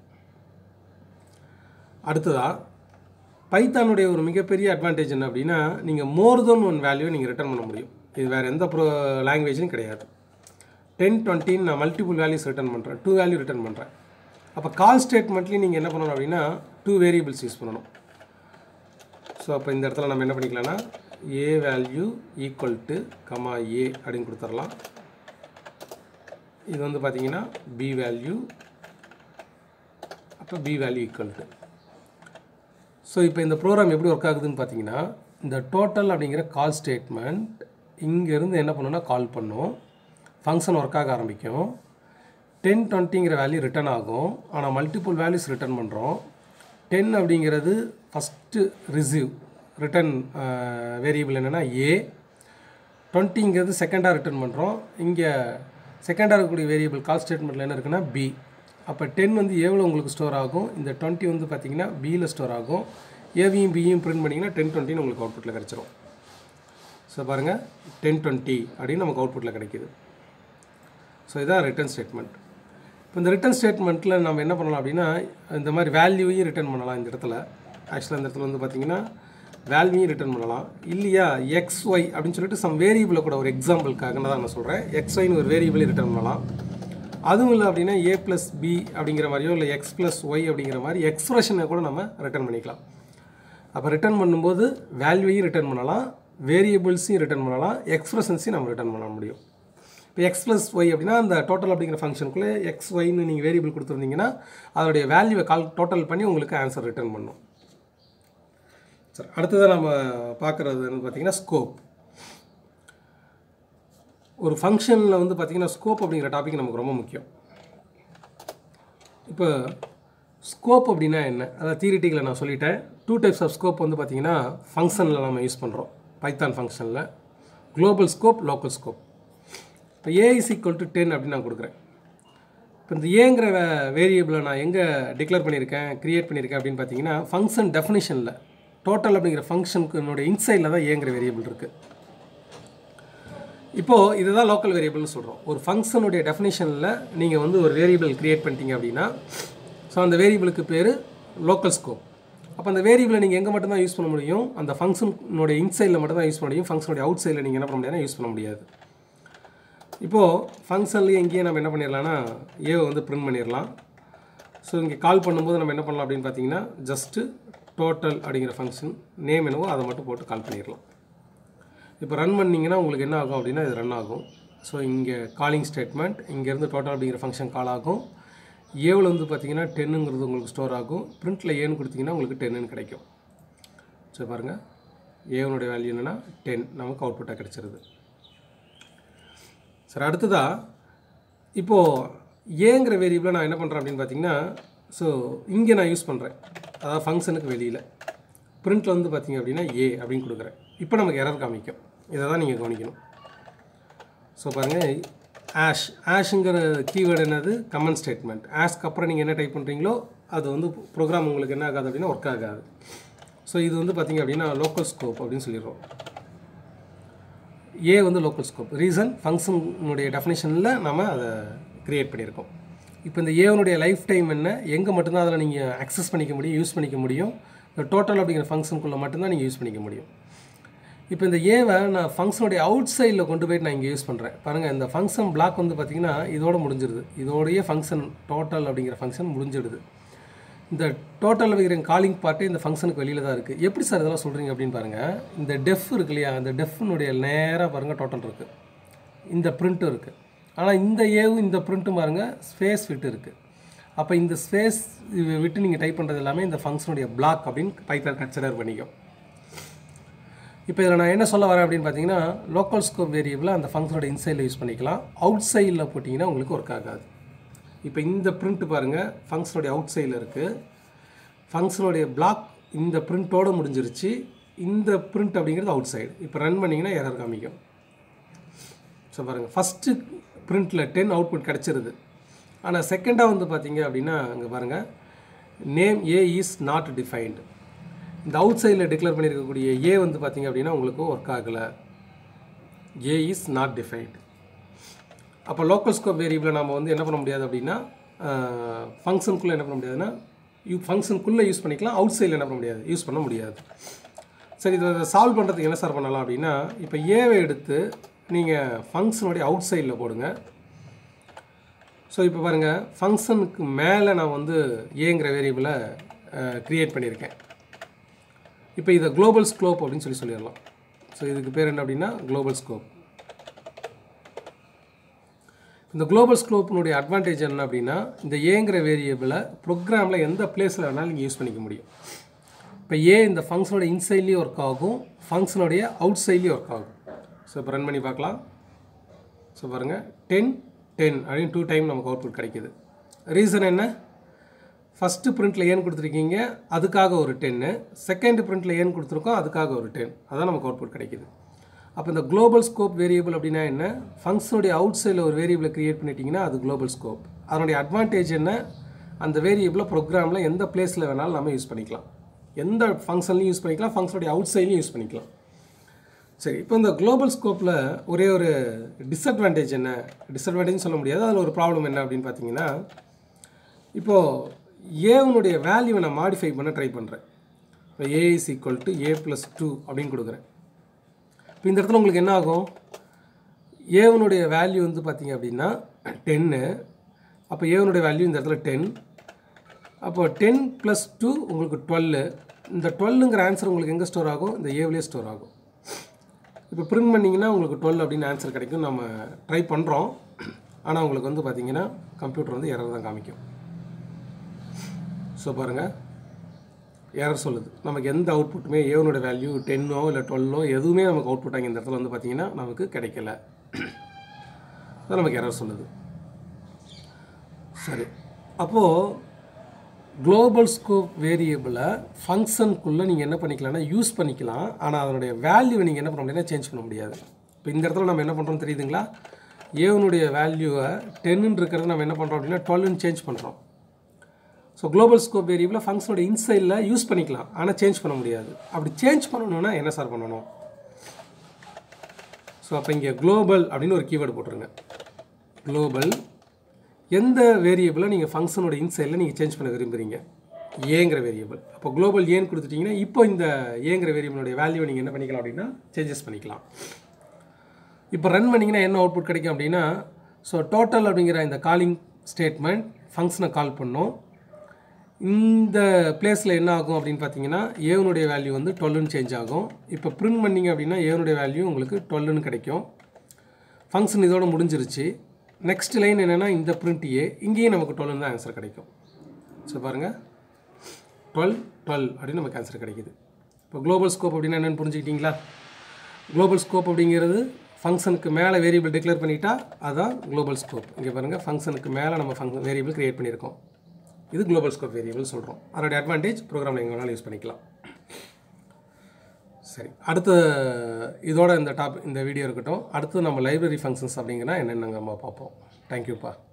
அடுத்ததாக பைத்தானுடைய ஒரு மிகப்பெரிய அட்வான்டேஜ் என்ன அப்படின்னா நீங்கள் மோர் தென் ஒன் வேல்யூ நீங்கள் ரிட்டர்ன் பண்ண முடியும் இது வேறு எந்த ப்ரோ லாங்குவேஜும் கிடையாது டென் டுவெண்ட்டின்னு நான் மல்டிபிள் வேல்யூஸ் ரிட்டர்ன் பண்ணுறேன் டூ வேல்யூ ரிட்டர்ன் பண்ணுறேன் அப்போ கால் ஸ்டேட்மெண்ட்லேயும் நீங்கள் என்ன பண்ணணும் அப்படின்னா டூ வேரியபிள்ஸ் யூஸ் பண்ணணும் ஸோ அப்போ இந்த இடத்துல நம்ம என்ன பண்ணிக்கலாம்னா A value equal to comma A அப்படின்னு கொடுத்துடலாம் இது வந்து பார்த்தீங்கன்னா பி வேல்யூ அப்போ B value equal to so இப்போ இந்த ப்ரோக்ராம் எப்படி ஒர்க் ஆகுதுன்னு பார்த்தீங்கன்னா இந்த டோட்டல் அப்படிங்கிற கால் ஸ்டேட்மெண்ட் இங்கேருந்து என்ன பண்ணுன்னா கால் பண்ணும் ஃபங்க்ஷன் ஒர்க் ஆக ஆரம்பிக்கும் டென் டுவெண்ட்டிங்கிற வேல்யூ ரிட்டர்ன் ஆகும் ஆனால் மல்டிபிள் வேல்யூஸ் ரிட்டர்ன் பண்ணுறோம் டென் அப்படிங்கிறது ஃபஸ்ட்டு ரிசீவ் ரிட்டர்ன் வேரியபிள் என்னென்னா ஏ டுவெண்ட்டிங்கிறது செகண்டாக ரிட்டர்ன் பண்ணுறோம் இங்கே செகண்டாக இருக்கக்கூடிய வேரியபிள் கால் ஸ்டேட்மெண்ட்டில் என்ன இருக்குன்னா பி அப்போ டென் வந்து ஏவில் உங்களுக்கு ஸ்டோர் ஆகும் இந்த டுவெண்ட்டி வந்து பார்த்தீங்கன்னா பியில் ஸ்டோர் ஆகும் ஏவியும் பியும் பிரிண்ட் பண்ணிங்கன்னா டென் டுவெண்ட்டின்னு உங்களுக்கு அவுட்புட்டில் கிடச்சிரும் ஸோ பாருங்கள் டென் டுவெண்ட்டி அப்படின்னு நமக்கு அவுட்புட்டில் கிடைக்கிது ஸோ இதான் ரிட்டர்ன் ஸ்டேட்மெண்ட் இப்போ இந்த ரிட்டர்ன் ஸ்டேட்மெண்ட்டில் நம்ம என்ன பண்ணலாம் அப்படின்னா இந்த மாதிரி வேல்யூவையும் ரிட்டர்ன் பண்ணலாம் இந்த இடத்துல ஆக்சுவலாக இந்த இடத்துல வந்து பார்த்தீங்கன்னா வேல்யூவையும் ரிட்டர்ன் பண்ணலாம் இல்லையா எக்ஸ் ஒய் அப்படின்னு சொல்லிட்டு சம் வேரியபிளை கூட ஒரு எக்ஸாம்பிளுக்காக தான் நான் சொல்கிறேன் எக்ஸ் ஒய்னு ஒரு வேரியபிளை ரிட்டர்ன் பண்ணலாம் அதுவும் இல்லை அப்படின்னா ஏ ப்ளஸ் பி அப்படிங்கிற மாதிரியோ இல்லை எக்ஸ் ப்ளஸ் ஒய் அப்படிங்கிற மாதிரி எக்ஸ்ப்ரெஷனை கூட நம்ம ரிட்டர்ன் பண்ணிக்கலாம் அப்போ ரிட்டர்ன் பண்ணும்போது வேல்யூவையும் ரிட்டர்ன் பண்ணலாம் வேரியபிள்ஸையும் ரிட்டர்ன் பண்ணலாம் எக்ஸ்ப்ரெஷன்ஸையும் நம்ம ரிட்டர்ன் பண்ண முடியும் இப்போ எக்ஸ் ப்ளஸ் ஒய் அப்படின்னா அந்த டோட்டல் அப்படிங்கிற ஃபங்க்ஷனுக்குள்ளே எக்ஸ் ஒய்னு நீங்கள் வேரியபிள் கொடுத்துருந்தீங்கன்னா அதோடைய வேல்யூவை கால் டோட்டல் பண்ணி உங்களுக்கு ஆன்சர் ரிட்டர்ன் பண்ணும் சரி அடுத்ததாக நம்ம பார்க்குறது பார்த்தீங்கன்னா ஸ்கோப் ஒரு ஃபங்க்ஷனில் வந்து பார்த்திங்கன்னா ஸ்கோப் அப்படிங்கிற டாபிக் நமக்கு ரொம்ப முக்கியம் இப்போ ஸ்கோப் அப்படின்னா என்ன அதாவது தியரிட்டிக்கில் நான் சொல்லிட்டேன் டூ டைப்ஸ் ஆஃப் ஸ்கோப் வந்து பார்த்திங்கன்னா ஃபங்க்ஷனில் நம்ம யூஸ் பண்ணுறோம் பைத்தான் ஃபங்க்ஷனில் குளோபல் ஸ்கோப் லோக்கல் ஸ்கோப் இப்போ A is equal to ten அப்படின்னு நான் கொடுக்குறேன் இப்போ இந்த ஏங்கிற வே வேரியபிளை நான் எங்கே டிக்ளேர் பண்ணியிருக்கேன் க்ரியேட் பண்ணியிருக்கேன் அப்படின்னு பார்த்தீங்கன்னா ஃபங்க்ஷன் டெஃபினிஷனில் டோட்டல் அப்படிங்கிற ஃபங்க்ஷனுக்கு என்னோட இன்சைடில் தான் ஏங்கிற வேரியபிள் இருக்குது இப்போது இதுதான் லோக்கல் வேரியபிள்னு சொல்கிறோம் ஒரு ஃபங்க்ஷனுடைய டெஃபினேஷனில் நீங்கள் வந்து ஒரு வேரியபிள் க்ரியேட் பண்ணிட்டீங்க அப்படின்னா ஸோ அந்த வேரியபிளுக்கு பேர் லோக்கல் ஸ்கோப் அப்போ அந்த வேரியபிளை நீங்கள் எங்கே மட்டும்தான் யூஸ் பண்ண முடியும் அந்த ஃபங்க்ஷனுடைய இன்சைடில் மட்டும் தான் யூஸ் பண்ண முடியும் ஃபங்க்ஷனுடைய அவுட் சைடில் நீங்கள் என்ன பண்ண முடியாதுன்னா யூஸ் பண்ண முடியாது இப்போது ஃபங்க்ஷன்லேயே இங்கேயே நம்ம என்ன பண்ணிடலாம்னா ஏவை வந்து பிரிண்ட் பண்ணிடலாம் ஸோ இங்கே கால் பண்ணும்போது நம்ம என்ன பண்ணலாம் அப்படின்னு பார்த்தீங்கன்னா ஜஸ்ட்டு டோட்டல் அப்படிங்கிற ஃபங்க்ஷன் நேம் என்னவோ அதை மட்டும் போட்டு கால் பண்ணிடலாம் இப்போ ரன் பண்ணிங்கன்னா உங்களுக்கு என்ன ஆகும் அப்படின்னா இது ரன் ஆகும் ஸோ இங்கே காலிங் ஸ்டேட்மெண்ட் இங்கேருந்து டோட்டல் அப்படிங்கிற ஃபங்க்ஷன் கால் ஆகும் ஏவில் வந்து பார்த்தீங்கன்னா டென்னுங்கிறது உங்களுக்கு ஸ்டோர் ஆகும் பிரிண்ட்டில் ஏன்னு கொடுத்தீங்கன்னா உங்களுக்கு டென்னுன்னு கிடைக்கும் ஸோ பாருங்கள் ஏவனுடைய வேல்யூ என்னென்னா டென் நமக்கு அவுட்புட்டாக கிடச்சிருது சரி அடுத்ததாக இப்போது ஏங்கிற வேரியபிளை நான் என்ன பண்ணுறேன் அப்படின்னு பார்த்தீங்கன்னா ஸோ இங்கே நான் யூஸ் பண்ணுறேன் அதாவது ஃபங்க்ஷனுக்கு வெளியில் பிரிண்ட்டில் வந்து பார்த்தீங்க அப்படின்னா ஏ அப்படின்னு கொடுக்குறேன் இப்போ நமக்கு எரர் காமிக்கும் இதை தான் நீங்கள் கவனிக்கணும் ஸோ பாருங்கள் ஆஷ் ஆஷுங்கிற கீவேர்டு என்னது கமெண்ட் ஸ்டேட்மெண்ட் ஆஷ்க்கு அப்புறம் நீங்கள் என்ன டைப் பண்ணுறீங்களோ அது வந்து ப்ரோக்ராம் உங்களுக்கு என்ன ஆகாது அப்படின்னா ஒர்க் ஆகாது ஸோ இது வந்து பார்த்தீங்க அப்படின்னா லோக்கல் ஸ்கோப் அப்படின்னு சொல்லிடுறோம் ஏ வந்து லோக்கல் ஸ்கோப் ரீசன் ஃபங்க்ஷனுடைய டெஃபினேஷனில் நம்ம அதை க்ரியேட் பண்ணியிருக்கோம் இப்போ இந்த ஏவனுடைய லைஃப் டைம் என்ன எங்கே மட்டும்தான் அதில் நீங்கள் அக்சஸ் பண்ணிக்க முடியும் யூஸ் பண்ணிக்க முடியும் இந்த டோட்டல் அப்படிங்கிற ஃபங்க்ஷனுக்குள்ளே மட்டும்தான் நீங்கள் யூஸ் பண்ணிக்க முடியும் இப்போ இந்த ஏவை நான் ஃபங்க்ஷனுடைய அவுட் சைடில் கொண்டு போயிட்டு நான் இங்கே யூஸ் பண்ணுறேன் பாருங்கள் இந்த ஃபங்க்ஷன் பிளாக் வந்து பார்த்திங்கன்னா இதோட முடிஞ்சிருது இதோடைய ஃபங்க்ஷன் டோட்டல் அப்படிங்கிற ஃபங்க்ஷன் முடிஞ்சிடுது இந்த டோட்டல் அப்படிங்கிற காலிங் பார்ட்டே இந்த ஃபங்க்ஷனுக்கு வெளியில் தான் இருக்குது எப்படி சார் இதெல்லாம் சொல்கிறீங்க அப்படின்னு பாருங்கள் இந்த டெஃப் இருக்கு இல்லையா இந்த டெஃப்னுடைய நேராக பாருங்கள் டோட்டல் இருக்குது இந்த பிரிண்ட்டும் இருக்குது ஆனால் இந்த ஏவும் இந்த பிரிண்ட்டும் பாருங்கள் ஸ்பேஸ் விட்டு இருக்குது அப்போ இந்த ஸ்பேஸ் விட்டு நீங்கள் டைப் பண்ணுறது எல்லாமே இந்த ஃபங்க்ஷனுடைய பிளாக் அப்படின்னு பைத்தான் கன்சிடர் பண்ணிக்கும் இப்போ இதில் நான் என்ன சொல்ல வரேன் அப்படின்னு பார்த்தீங்கன்னா லோக்கல் ஸ்கோப் வேரியபிளை அந்த ஃபங்க்ஷனோட இன்சைடில் யூஸ் பண்ணிக்கலாம் அவுட் சைடில் போட்டிங்கன்னா உங்களுக்கு ஒர்க் ஆகாது இப்போ இந்த பிரிண்ட் பாருங்கள் ஃபங்க்ஷனுடைய அவுட் சைடில் இருக்குது ஃபங்க்ஷனுடைய பிளாக் இந்த பிரிண்ட்டோடு முடிஞ்சிருச்சு இந்த பிரிண்ட் அப்படிங்கிறது அவுட் சைடு இப்போ ரன் பண்ணிங்கன்னா எரர் காமிக்கும் ஸோ பாருங்கள் ஃபஸ்ட்டு பிரிண்ட்டில் டென் அவுட்புட் கிடச்சிருது ஆனால் செகண்டாக வந்து பார்த்தீங்க அப்படின்னா அங்கே பாருங்கள் name A is not defined இந்த அவுட் சைடில் டிக்ளேர் பண்ணியிருக்கக்கூடிய ஏ வந்து பார்த்தீங்க அப்படின்னா உங்களுக்கு ஒர்க் ஆகலை ஏ இஸ் நாட் டிஃபைன்டு அப்போ லோக்கல் ஸ்கோப் வேரியபிளை நம்ம வந்து என்ன பண்ண முடியாது அப்படின்னா ஃபங்க்ஷனுக்குள்ளே என்ன பண்ண முடியாதுன்னா யூ ஃபங்க்ஷனுக்குள்ளே யூஸ் பண்ணிக்கலாம் அவுட் சைடில் என்ன பண்ண முடியாது யூஸ் பண்ண முடியாது சரி இதை சால்வ் பண்ணுறதுக்கு என்ன சார் பண்ணலாம் அப்படின்னா இப்போ ஏவை எடுத்து நீங்கள் ஃபங்க்ஷனுடைய அவுட் சைடில் போடுங்க ஸோ இப்போ பாருங்கள் ஃபங்க்ஷனுக்கு மேலே நான் வந்து ஏங்கிற வேரியபிளை க்ரியேட் பண்ணியிருக்கேன் இப்போ இதை குளோபல் ஸ்கோப் அப்படின்னு சொல்லி சொல்லிடலாம் ஸோ இதுக்கு பேர் என்ன அப்படின்னா குளோபல் ஸ்கோப் இந்த குளோபல் ஸ்கோப்பினுடைய அட்வான்டேஜ் என்ன அப்படின்னா இந்த ஏங்கிற வேரியபிளை ப்ரோக்ராமில் எந்த பிளேஸில் வேணாலும் நீங்கள் யூஸ் பண்ணிக்க முடியும் இப்போ ஏ இந்த ஃபங்க்ஷனோட இன்சைட்லேயும் ஒர்க் ஆகும் ஃபங்க்ஷனுடைய அவுட் சைட்லேயும் ஒர்க் ஆகும் ஸோ இப்போ ரன் பண்ணி பார்க்கலாம் ஸோ பாருங்கள் டென் டென் அப்படின்னு டூ டைம் நமக்கு அவுட்புட் கிடைக்கிது ரீசன் என்ன ஃபஸ்ட்டு பிரிண்ட்டில் ஏன் கொடுத்துருக்கீங்க அதுக்காக ஒரு டென்னு செகண்ட் பிரிண்ட்டில் ஏன் கொடுத்துருக்கோம் அதுக்காக ஒரு டென் அதான் நமக்கு அவுட்புட் கிடைக்கிது அப்போ இந்த குளோபல் ஸ்கோப் வேரியபிள் அப்படின்னா என்ன ஃபங்க்ஷனுடைய அவுட் சைடில் ஒரு வேரியபிளை க்ரியேட் பண்ணிட்டீங்கன்னா அது குளோபல் ஸ்கோப் அதனுடைய அட்வான்டேஜ் என்ன அந்த வேரியபிளை ப்ரோக்ராமில் எந்த பிளேஸில் வேணாலும் நம்ம யூஸ் பண்ணிக்கலாம் எந்த ஃபங்க்ஷன்லையும் யூஸ் பண்ணிக்கலாம் ஃபங்க்ஷனுடைய அவுட் சைட்லையும் யூஸ் பண்ணிக்கலாம் சரி இப்போ இந்த குளோபல் ஸ்கோப்பில் ஒரே ஒரு டிஸ்அட்வான்டேஜ் என்ன டிஸ்அட்வான்டேஜ் சொல்ல முடியாது அதில் ஒரு ப்ராப்ளம் என்ன அப்படின்னு பார்த்தீங்கன்னா இப்போது ஏவனுடைய வேல்யூவை நான் மாடிஃபை பண்ண ட்ரை பண்ணுறேன் இப்போ A is equal to A plus two அப்படின்னு கொடுக்குறேன் இப்போ இந்த இடத்துல உங்களுக்கு என்ன ஆகும் ஏவனுடைய வேல்யூ வந்து பார்த்தீங்க அப்படின்னா டென்னு அப்போ ஏவனுடைய வேல்யூ இந்த இடத்துல டென் அப்போ டென் ப்ளஸ் டூ உங்களுக்கு டுவெல்லு இந்த டுவெல்லுங்கிற ஆன்சர் உங்களுக்கு எங்கே ஸ்டோர் ஆகும் இந்த ஏவிலே ஸ்டோர் ஆகும் இப்போ பிரிண்ட் பண்ணிங்கன்னா உங்களுக்கு டுவெல் அப்படின்னு ஆன்சர் கிடைக்கும் நம்ம ட்ரை பண்ணுறோம் ஆனால் உங்களுக்கு வந்து பார்த்தீங்கன்னா கம்ப்யூட்டர் வந்து எரர் தான் காமிக்கும் ஸோ பாருங்கள் எரர் சொல்லுது நமக்கு எந்த அவுட்புட்டுமே ஏவனோட வேல்யூ டென்னோ இல்லை டுவெல்லோ எதுவுமே நமக்கு அவுட்புட் ஆகி இந்த இடத்துல வந்து பார்த்தீங்கன்னா நமக்கு கிடைக்கல அது நமக்கு எரர் சொல்லுது சரி அப்போது குளோபல் ஸ்கோப் வேரியபிளை ஃபங்க்ஷனுக்குள்ளே நீங்கள் என்ன பண்ணிக்கலாம்னா யூஸ் பண்ணிக்கலாம் ஆனால் அதனுடைய வேல்யூவை நீங்கள் என்ன பண்ண முடியும்னா சேஞ்ச் பண்ண முடியாது இப்போ இந்த இடத்துல நம்ம என்ன பண்ணுறோம் தெரியுதுங்களா ஏவனுடைய வேல்யூவை டென்னு இருக்கிறத நம்ம என்ன பண்ணுறோம் அப்படின்னா டுவெல்னு சேஞ்ச் பண்ணுறோம் ஸோ குளோபல் ஸ்கோப் வேரியபிளை ஃபங்க்ஷனோட இன்சைடில் யூஸ் பண்ணிக்கலாம் ஆனால் சேஞ்ச் பண்ண முடியாது அப்படி சேஞ்ச் பண்ணணும்னா என்ன சார் பண்ணணும் ஸோ அப்போ இங்கே குளோபல் அப்படின்னு ஒரு கீவேர்டு போட்டுருங்க குளோபல் எந்த வேரியபிளை நீங்கள் ஃபங்க்ஷனோட இன்சைடில் நீங்கள் சேஞ்ச் பண்ண விரும்புகிறீங்க ஏங்கிற வேரியபிள் அப்போ குளோபல் ஏன்னு கொடுத்துட்டிங்கன்னா இப்போ இந்த ஏங்கிற வேரியபிளுடைய வேல்யூவை நீங்கள் என்ன பண்ணிக்கலாம் அப்படின்னா சேஞ்சஸ் பண்ணிக்கலாம் இப்போ ரன் பண்ணிங்கன்னா என்ன அவுட்புட் கிடைக்கும் அப்படின்னா ஸோ டோட்டல் அப்படிங்கிற இந்த காலிங் ஸ்டேட்மெண்ட் ஃபங்க்ஷனை கால் பண்ணோம் இந்த பிளேஸில் என்ன ஆகும் அப்படின்னு பார்த்தீங்கன்னா ஏவனுடைய வேல்யூ வந்து டுவெல்லுன்னு சேஞ்ச் ஆகும் இப்போ பிரிண்ட் பண்ணிங்க அப்படின்னா ஏவனுடைய வேல்யூ உங்களுக்கு டுவெல்லுன்னு கிடைக்கும் ஃபங்க்ஷன் இதோட முடிஞ்சிருச்சு நெக்ஸ்ட் லைன் என்னென்னா இந்த பிரிண்ட் ஏ இங்கேயும் நமக்கு டுவெல்னு தான் ஆன்சர் கிடைக்கும் ஸோ பாருங்கள் டுவெல் டுவெல் அப்படின்னு நமக்கு ஆன்சர் கிடைக்குது இப்போ குளோபல் ஸ்கோப் அப்படின்னா என்னென்னு புரிஞ்சுக்கிட்டீங்களா குளோபல் ஸ்கோப் அப்படிங்கிறது ஃபங்க்ஷனுக்கு மேலே வேரியபிள் டிக்ளேர் பண்ணிட்டா அதான் குளோபல் ஸ்கோப் இங்கே பாருங்கள் ஃபங்க்ஷனுக்கு மேலே நம்ம ஃபங்க் வேரியபிள் க்ரியேட் பண்ணியிருக்கோம் இது குளோபல் ஸ்கோப் வேரியபிள் சொல்கிறோம் அதோட அட்வான்டேஜ் ப்ரோக்ராமில் எங்கே வேணாலும் யூஸ் பண்ணிக்கலாம் சரி அடுத்த இதோட இந்த டாப் இந்த வீடியோ இருக்கட்டும் அடுத்து நம்ம லைப்ரரி ஃபங்க்ஷன்ஸ் அப்படிங்கன்னா என்னென்னு நம்ம பார்ப்போம் தேங்க்யூப்பா